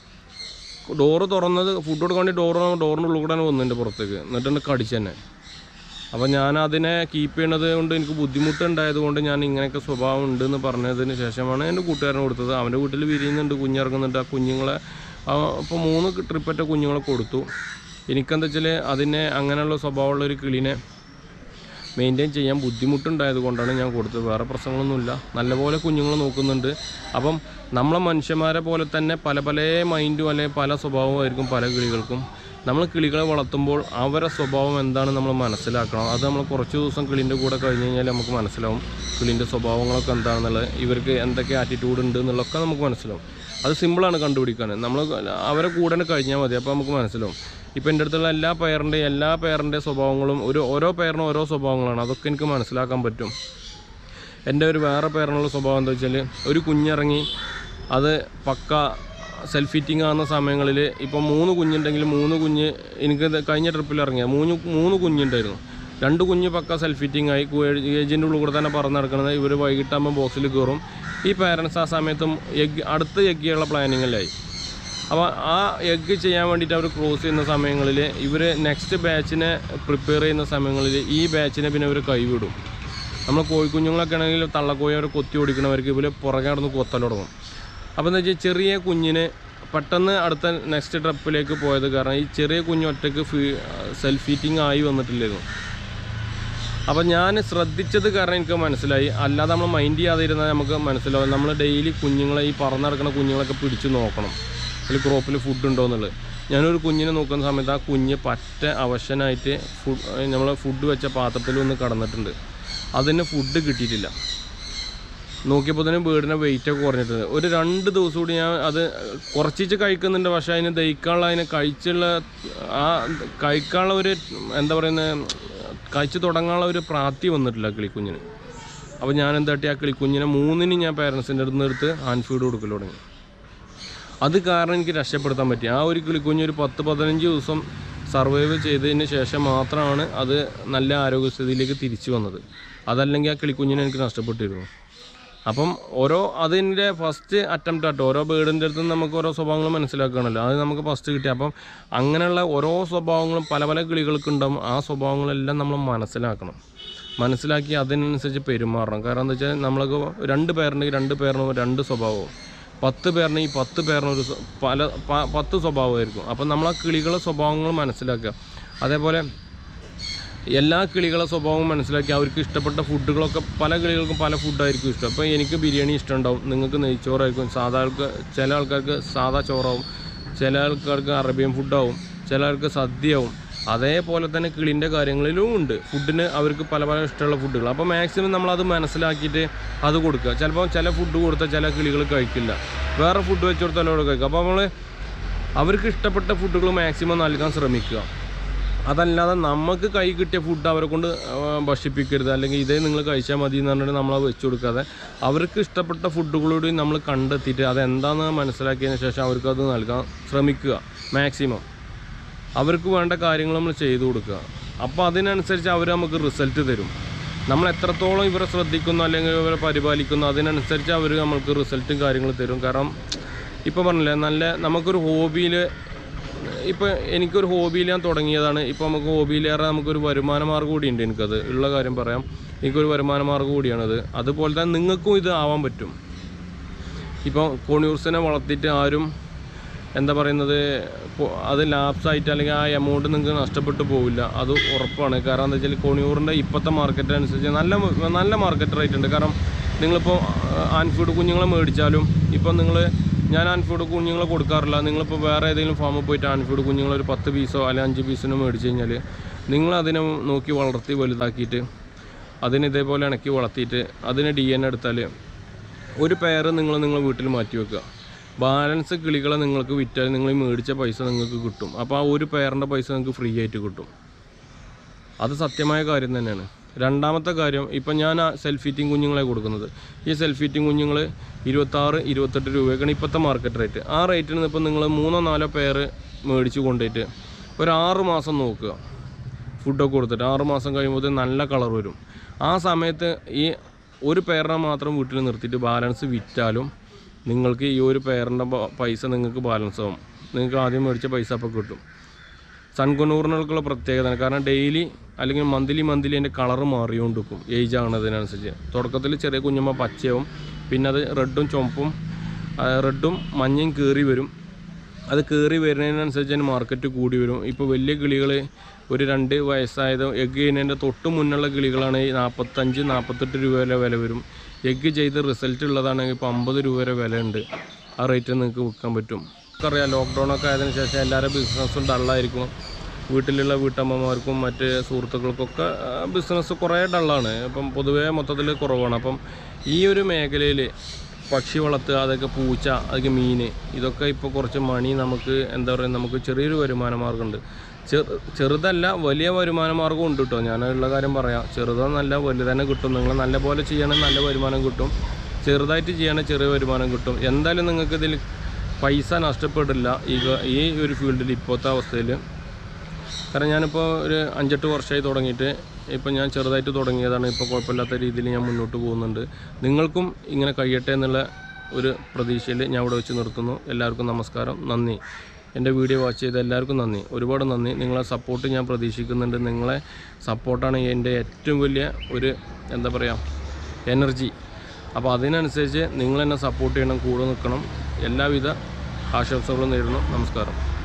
ഡോറ് തുറന്നത് ഫുഡ് കൊടുക്കാൻ വേണ്ടി ഡോറ് ഡോറിൻ്റെ ഉള്ളിൽ കൂടെ വന്നിട്ടുണ്ട് പുറത്തേക്ക് എന്നിട്ടുണ്ട് കടിച്ചു തന്നെ അപ്പോൾ ഞാൻ അതിനെ കീപ്പ് ചെയ്യണത് കൊണ്ട് എനിക്ക് ബുദ്ധിമുട്ടുണ്ടായത് കൊണ്ട് ഞാൻ ഇങ്ങനെയൊക്കെ സ്വഭാവം ഉണ്ടെന്ന് പറഞ്ഞതിന് ശേഷമാണ് എൻ്റെ കൂട്ടുകാരന് കൊടുത്തത് അവൻ്റെ വീട്ടിൽ വിരിയുന്നുണ്ട് കുഞ്ഞിറങ്ങുന്നുണ്ട് ആ കുഞ്ഞുങ്ങളെ അപ്പോൾ മൂന്ന് ട്രിപ്പറ്റ കുഞ്ഞുങ്ങളെ കൊടുത്തു എനിക്കെന്താ വെച്ചാൽ അതിനെ അങ്ങനെയുള്ള സ്വഭാവമുള്ള ഒരു കിളീനെ മെയിൻറ്റെയിൻ ചെയ്യാൻ ബുദ്ധിമുട്ടുണ്ടായത് കൊണ്ടാണ് ഞാൻ കൊടുത്തത് വേറെ പ്രശ്നങ്ങളൊന്നുമില്ല നല്ലപോലെ കുഞ്ഞുങ്ങൾ നോക്കുന്നുണ്ട് അപ്പം നമ്മളെ മനുഷ്യന്മാരെ പോലെ തന്നെ പല പല മൈൻഡും അല്ലെങ്കിൽ പല സ്വഭാവമായിരിക്കും പല കിളികൾക്കും നമ്മൾ കിളികളെ വളർത്തുമ്പോൾ അവരെ സ്വഭാവം എന്താണ് നമ്മൾ മനസ്സിലാക്കണം അത് നമ്മൾ കുറച്ച് ദിവസം കിളിൻ്റെ കൂടെ കഴിഞ്ഞ് കഴിഞ്ഞാൽ നമുക്ക് മനസ്സിലാവും കിളിൻ്റെ സ്വഭാവങ്ങളൊക്കെ എന്താണെന്നുള്ളത് ഇവർക്ക് എന്തൊക്കെ ആറ്റിറ്റ്യൂഡ് ഉണ്ട് എന്നുള്ളതൊക്കെ നമുക്ക് മനസ്സിലാവും അത് സിമ്പിളാണ് കണ്ടുപിടിക്കാൻ നമ്മൾ അവരെ കൂടെ തന്നെ കഴിഞ്ഞാൽ മതി അപ്പോൾ നമുക്ക് മനസ്സിലാവും ഇപ്പോൾ എൻ്റെ അടുത്തുള്ള എല്ലാ പേരൻ്റെയും എല്ലാ പേരൻ്റെ സ്വഭാവങ്ങളും ഒരു ഓരോ പേരിനും ഓരോ സ്വഭാവങ്ങളാണ് അതൊക്കെ എനിക്ക് മനസ്സിലാക്കാൻ പറ്റും എൻ്റെ ഒരു വേറെ പേരിനുള്ള സ്വഭാവം എന്താ വെച്ചാൽ ഒരു കുഞ്ഞിറങ്ങി അത് പക്ക സെൽഫ് ഫിറ്റിംഗ് ആകുന്ന സമയങ്ങളിൽ ഇപ്പോൾ മൂന്ന് കുഞ്ഞുണ്ടെങ്കിൽ മൂന്ന് കുഞ്ഞ് എനിക്ക് ഇത് കഴിഞ്ഞ ട്രിപ്പിൽ ഇറങ്ങിയ മൂന്ന് മൂന്ന് കുഞ്ഞുണ്ടായിരുന്നു രണ്ട് കുഞ്ഞ് പക്ക സെൽഫ് ഫിറ്റിംഗ് ആയി ഏജിൻ്റെ ഉള്ളിൽ കൂടെ തന്നെ പറന്ന് നടക്കുന്നത് ഇവർ വൈകിട്ടാകുമ്പോൾ ബോക്സിൽ കയറും ഈ പാരൻസ് ആ സമയത്തും എഗ് അടുത്ത എഗ് ചെയ്യാനുള്ള പ്ലാനിങ്ങിലായി അപ്പോൾ ആ എഗ്ഗ് ചെയ്യാൻ വേണ്ടിയിട്ട് അവർ ക്രോസ് ചെയ്യുന്ന സമയങ്ങളിൽ ഇവർ നെക്സ്റ്റ് ബാച്ചിനെ പ്രിപ്പയർ ചെയ്യുന്ന സമയങ്ങളിൽ ഈ ബാച്ചിനെ പിന്നെ ഇവർ കൈവിടും നമ്മൾ കോഴിക്കുഞ്ഞുങ്ങളൊക്കെ ആണെങ്കിൽ തള്ളക്കോഴി അവർ കൊത്തി ഓടിക്കണവർക്ക് ഇവർ പുറകെ നടന്ന് കൊത്തൽ തുടങ്ങും അപ്പോൾ എന്താ വെച്ചാൽ ചെറിയ കുഞ്ഞിന് പെട്ടെന്ന് അടുത്ത നെക്സ്റ്റ് ട്രിപ്പിലേക്ക് പോയത് കാരണം ഈ ചെറിയ കുഞ്ഞ് ഒറ്റയ്ക്ക് ഫീ സെൽഫ് ഫീറ്റിംഗ് ആയി വന്നിട്ടില്ലായിരുന്നു അപ്പോൾ ഞാൻ ശ്രദ്ധിച്ചത് കാരണം എനിക്ക് മനസ്സിലായി അല്ലാതെ നമ്മൾ മൈൻഡ് ചെയ്യാതെ ഇരുന്നാൽ നമുക്ക് മനസ്സിലാവും നമ്മൾ ഡെയിലി കുഞ്ഞുങ്ങളെ ഈ പറന്ന് നടക്കുന്ന കുഞ്ഞുങ്ങളൊക്കെ പിടിച്ച് നോക്കണം അതിൽ ക്രോപ്പിൽ ഫുഡ് ഉണ്ടോ എന്നുള്ളത് ഞാനൊരു കുഞ്ഞിനെ നോക്കുന്ന സമയത്ത് ആ കുഞ്ഞ് പറ്റ അവശനായിട്ട് ഫുഡ് നമ്മൾ ഫുഡ് വെച്ച പാത്രത്തിൽ ഒന്ന് കടന്നിട്ടുണ്ട് അതിന് ഫുഡ് കിട്ടിയിട്ടില്ല നോക്കിയപ്പോൾ തന്നെ വീടിൻ്റെ വെയിറ്റ് ഒക്കെ കുറഞ്ഞിട്ടുണ്ട് ഒരു രണ്ട് ദിവസം കൂടി ഞാൻ അത് കുറച്ചിച്ച് കഴിക്കുന്നുണ്ട് പക്ഷേ അതിന് ദഹിക്കാനുള്ള അതിന് കഴിച്ചുള്ള ആ കഴിക്കാനുള്ള ഒരു എന്താ പറയുന്നത് കഴിച്ച് തുടങ്ങാനുള്ള ഒരു പ്രാപ്തി വന്നിട്ടില്ല കിളിക്കുഞ്ഞിന് അപ്പോൾ ഞാൻ എന്താട്ടി ആ കിളിക്കുഞ്ഞിനെ മൂന്നിന് ഞാൻ പേരൻസിൻ്റെ അടുത്ത് നിന്ന് എടുത്ത് ഹാൻഡ് ഫീഡ് കൊടുക്കൽ തുടങ്ങി അത് കാരണം എനിക്ക് രക്ഷപ്പെടുത്താൻ പറ്റി ആ ഒരു കിളിക്കുഞ്ഞ് ഒരു പത്ത് പതിനഞ്ച് ദിവസം സർവൈവ് ചെയ്തതിന് ശേഷം മാത്രമാണ് അത് നല്ല ആരോഗ്യസ്ഥിതിയിലേക്ക് തിരിച്ചു വന്നത് അതല്ലെങ്കിൽ ആ കിളിക്കുഞ്ഞിനെ എനിക്ക് നഷ്ടപ്പെട്ടിരുന്നു അപ്പം ഓരോ അതിൻ്റെ ഫസ്റ്റ് അറ്റംപ്റ്റ് ആട്ടോ ഓരോ ബേഡിൻ്റെ അടുത്ത് നിന്ന് നമുക്ക് ഓരോ സ്വഭാവങ്ങൾ മനസ്സിലാക്കണമല്ലോ അത് നമുക്ക് ഫസ്റ്റ് കിട്ടി അപ്പം അങ്ങനെയുള്ള ഓരോ സ്വഭാവങ്ങളും പല പല കിളികൾക്ക് ഉണ്ടാവും ആ സ്വഭാവങ്ങളെല്ലാം നമ്മൾ മനസ്സിലാക്കണം മനസ്സിലാക്കി അതിനനുസരിച്ച് പെരുമാറണം കാരണം എന്താ വെച്ചാൽ നമ്മൾക്ക് രണ്ട് പേരുണ്ടെങ്കിൽ രണ്ട് പേരിനും രണ്ട് സ്വഭാവവും പത്ത് പേരിന് ഈ പത്ത് പേരിന് ഒരു സ്വ- പല പ- പത്ത് സ്വഭാവമായിരിക്കും അപ്പം നമ്മൾ ആ കിളികളുടെ സ്വഭാവങ്ങൾ മനസ്സിലാക്കുക അതേപോലെ എല്ലാ കിളികളെ സ്വഭാവവും മനസ്സിലാക്കി അവർക്ക് ഇഷ്ടപ്പെട്ട ഫുഡുകളൊക്കെ പല കിളികൾക്കും പല ഫുഡായിരിക്കും ഇഷ്ടം അപ്പോൾ എനിക്ക് ബിരിയാണി ഇഷ്ടമുണ്ടാവും നിങ്ങൾക്ക് നെയ്ച്ചോറായിരിക്കും സാധാ ആൾക്ക് ചില ആൾക്കാർക്ക് സാധാ ചോറാവും ചില ആൾക്കാർക്ക് അറേബ്യൻ ഫുഡാവും ചില ആൾക്ക് സദ്യയാവും അതേപോലെ തന്നെ കിളിൻ്റെ കാര്യങ്ങളിലും ഉണ്ട് ഫുഡിന് അവർക്ക് പല പല ഇഷ്ടമുള്ള ഫുഡുകൾ അപ്പോൾ മാക്സിമം നമ്മളത് മനസ്സിലാക്കിയിട്ട് അത് കൊടുക്കുക ചിലപ്പോൾ ചില ഫുഡ് കൊടുത്താൽ ചില കിളികൾ കഴിക്കില്ല വേറെ ഫുഡ് വെച്ച് കൊടുത്താൽ അവിടെ കഴിക്കും അപ്പോൾ നമ്മൾ അവർക്ക് ഇഷ്ടപ്പെട്ട ഫുഡുകൾ മാക്സിമം നൽകാൻ ശ്രമിക്കുക അതല്ലാതെ നമുക്ക് കൈ കിട്ടിയ ഫുഡ് അവരെ കൊണ്ട് ആ, ഭക്ഷിപ്പിക്കരുത് അല്ലെങ്കിൽ ഇതേ നിങ്ങൾ കഴിച്ചാൽ മതി എന്ന് പറഞ്ഞിട്ട് നമ്മളത് വെച്ച് കൊടുക്കാതെ അവർക്ക് ഇഷ്ടപ്പെട്ട ഫുഡുകളോട് നമ്മൾ കണ്ടെത്തിയിട്ട് അതെന്താണെന്ന് മനസ്സിലാക്കിയതിന് ശേഷം അവർക്ക് അത് നൽകാൻ ശ്രമിക്കുക മാക്സിമം അവർക്ക് വേണ്ട കാര്യങ്ങൾ നമ്മൾ ചെയ്തു കൊടുക്കുക അപ്പോൾ അതിനനുസരിച്ച് അവർ നമുക്ക് റിസൾട്ട് തരും നമ്മൾ എത്രത്തോളം ഇവരെ ശ്രദ്ധിക്കുന്നു അല്ലെങ്കിൽ ഇവരെ പരിപാലിക്കുന്നു അതിനനുസരിച്ച് അവർ നമ്മൾക്ക് റിസൾട്ടും കാര്യങ്ങളും തരും കാരണം ഇപ്പോൾ പറഞ്ഞില്ലേ നല്ല നമുക്കൊരു ഹോബിയിൽ ഇപ്പോൾ എനിക്കൊരു ഹോബിയിൽ ഞാൻ തുടങ്ങിയതാണ് ഇപ്പോൾ നമുക്ക് ഹോബിയിലേറെ നമുക്കൊരു വരുമാന മാർഗ്ഗം കൂടിയുണ്ട് എനിക്കത് ഉള്ള കാര്യം പറയാം എനിക്കൊരു വരുമാന മാർഗ്ഗം കൂടിയാണത് അതുപോലെ തന്നെ നിങ്ങൾക്കും ഇത് ആവാൻ പറ്റും ഇപ്പോൾ കോണിയൂർസിനെ വളർത്തിയിട്ട് ആരും എന്താ പറയുന്നത് കൊ- അത് ലാപ്സ് ആയിട്ട് അല്ലെങ്കിൽ ആ എമൗണ്ട് നിങ്ങൾക്ക് നഷ്ടപ്പെട്ടു പോവില്ല അത് ഉറപ്പാണ് കാരണം എന്താ വെച്ചാൽ കോണിയൂറിൻ്റെ ഇപ്പോഴത്തെ മാർക്കറ്റ് അനുസരിച്ച് നല്ല മ- നല്ല മാർക്കറ്റ് റേറ്റ് ഉണ്ട് കാരണം നിങ്ങളിപ്പോൾ ആൻഫീഡ് കുഞ്ഞുങ്ങളെ മേടിച്ചാലും ഇപ്പോൾ നിങ്ങൾ ഞാൻ ആൻഫീഡ് കുഞ്ഞുങ്ങളെ കൊടുക്കാറില്ല നിങ്ങളിപ്പോൾ വേറെ ഏതെങ്കിലും ഫാമിൽ പോയിട്ട് ആൻഫീഡ് കുഞ്ഞുങ്ങളെ ഒരു പത്ത് പീസോ അല്ലെങ്കിൽ അഞ്ച് പീസിനോ മേടിച്ച് കഴിഞ്ഞാൽ നിങ്ങൾ അതിനെ നോക്കി വളർത്തി വലുതാക്കിയിട്ട് അതിന് ഇതേപോലെ ഇണക്കി വളർത്തിയിട്ട് അതിന് ഡി എൻ എടുത്താൽ ഒരു പെയർ നിങ്ങൾ നിങ്ങളെ വീട്ടിൽ മാറ്റി വെക്കുക ബാലൻസ് കിളികളെ നിങ്ങൾക്ക് വിറ്റാൽ നിങ്ങൾ ഈ മേടിച്ച പൈസ നിങ്ങൾക്ക് കിട്ടും അപ്പോൾ ആ ഒരു പെയറിൻ്റെ പൈസ നിങ്ങൾക്ക് ഫ്രീ ആയിട്ട് കിട്ടും അത് സത്യമായ കാര്യം തന്നെയാണ് രണ്ടാമത്തെ കാര്യം ഇപ്പം ഞാൻ ആ സെൽഫ് ഫീറ്റിംഗ് കുഞ്ഞുങ്ങളെ കൊടുക്കുന്നത് ഈ സെൽഫ് ഫീറ്റിംഗ് കുഞ്ഞുങ്ങൾ ഇരുപത്താറ് ഇരുപത്തെട്ട് രൂപയൊക്കെയാണ് ഇപ്പോഴത്തെ മാർക്കറ്റ് റേറ്റ് ആ റേറ്റിൽ നിന്ന് ഇപ്പം നിങ്ങൾ മൂന്നോ നാലോ പെയർ മേടിച്ച് കൊണ്ടുപോയിട്ട് ഒരു ആറ് മാസം നോക്കുക ഫുഡൊക്കെ കൊടുത്തിട്ട് ആറ് മാസം കഴിയുമ്പോൾ നല്ല കളർ വരും ആ സമയത്ത് ഈ ഒരു പെയറിനെ മാത്രം വീട്ടിൽ നിർത്തിയിട്ട് ബാലൻസ് വിറ്റാലും നിങ്ങൾക്ക് ഈ ഒരു പെയറിൻ്റെ പൈസ നിങ്ങൾക്ക് ബാലൻസ് ആവും നിങ്ങൾക്ക് ആദ്യം മേടിച്ച പൈസ അപ്പോൾ കിട്ടും സൺകുനൂറിനുള്ള പ്രത്യേകത കാരണം ഡെയിലി അല്ലെങ്കിൽ മന്ത്ലി മന്ത്ലി അതിൻ്റെ കളറ് മാറിക്കൊണ്ടിരിക്കും ഏജ് ആകുന്നതിനനുസരിച്ച് തുടക്കത്തിൽ ചെറിയ കുഞ്ഞമ്മ പച്ചയാവും പിന്നെ അത് റെഡും ചുമപ്പും റെഡും മഞ്ഞയും കയറി വരും അത് കയറി വരുന്നതിനനുസരിച്ച് അതിന് മാർക്കറ്റ് കൂടി വരും ഇപ്പോൾ വലിയ കിളികൾ ഒരു രണ്ട് വയസ്സായത് എഗ്ഗ് ചെയ്യുന്നതിൻ്റെ തൊട്ട് മുന്നുള്ള കിളികളാണ് ഈ നാൽപ്പത്തഞ്ച് നാൽപ്പത്തെട്ട് രൂപ വരെ വില വരും എഗ്ഗ് ചെയ്ത് റിസൾട്ട് ഉള്ളതാണെങ്കിൽ ഇപ്പോൾ അമ്പത് രൂപ വരെ വില ഉണ്ട് ആ റേറ്റ് നിങ്ങൾക്ക് വിൽക്കാൻ പറ്റും നമുക്കറിയാം ലോക്ക്ഡൗൺ ഒക്കെ ആയതിനു ശേഷം എല്ലാവരും ബിസിനസ്സും ഡള്ളായിരിക്കും വീട്ടിലുള്ള വീട്ടമ്മമാർക്കും മറ്റ് സുഹൃത്തുക്കൾക്കൊക്കെ ബിസിനസ് കുറേ ഡള്ളാണ് ഇപ്പം പൊതുവേ മൊത്തത്തിൽ കുറവാണ് അപ്പം ഈ ഒരു മേഖലയിൽ പക്ഷി വളർത്തുക അതൊക്കെ പൂച്ച അതൊക്കെ മീൻ ഇതൊക്കെ ഇപ്പോൾ കുറച്ച് മണി നമുക്ക് എന്താ പറയുക നമുക്ക് ചെറിയൊരു വരുമാന മാർഗ്ഗമുണ്ട് ചെറു ചെറുതല്ല വലിയ വരുമാന മാർഗ്ഗം ഉണ്ട് കേട്ടോ ഞാൻ ഉള്ള കാര്യം പറയാം ചെറുതെന്നല്ല വലുത് തന്നെ കിട്ടും നിങ്ങൾ നല്ല പോലെ ചെയ്യണമെങ്കിൽ നല്ല വരുമാനം കിട്ടും ചെറുതായിട്ട് ചെയ്യണമെങ്കിൽ ചെറിയ വരുമാനം കിട്ടും എന്തായാലും നിങ്ങൾക്ക് ഇതിൽ പൈസ നഷ്ടപ്പെടില്ല ഈ ഗ- ഈ ഒരു ഫീൽഡിൽ ഇപ്പോഴത്തെ അവസ്ഥയിൽ കാരണം ഞാനിപ്പോൾ ഒരു അഞ്ചെട്ട് വർഷമായി തുടങ്ങിയിട്ട് ഇപ്പം ഞാൻ ചെറുതായിട്ട് തുടങ്ങിയതാണ് ഇപ്പോൾ കുഴപ്പമില്ലാത്ത രീതിയിൽ ഞാൻ മുന്നോട്ട് പോകുന്നുണ്ട് നിങ്ങൾക്കും ഇങ്ങനെ കഴിയട്ടെ എന്നുള്ള ഒരു പ്രതീക്ഷയിൽ ഞാൻ ഇവിടെ വെച്ച് നിർത്തുന്നു എല്ലാവർക്കും നമസ്കാരം നന്ദി എൻ്റെ വീഡിയോ വാച്ച് ചെയ്ത എല്ലാവർക്കും നന്ദി ഒരുപാട് നന്ദി നിങ്ങളെ സപ്പോർട്ട് ഞാൻ പ്രതീക്ഷിക്കുന്നുണ്ട് നിങ്ങളെ സപ്പോർട്ടാണ് എൻ്റെ ഏറ്റവും വലിയ ഒരു എന്താ പറയുക എനർജി അപ്പോൾ അതിനനുസരിച്ച് നിങ്ങൾ എന്നെ സപ്പോർട്ട് ചെയ്യണം കൂടെ നിൽക്കണം എല്ലാവിധ ആശംസകളും നേരുന്നു നമസ്കാരം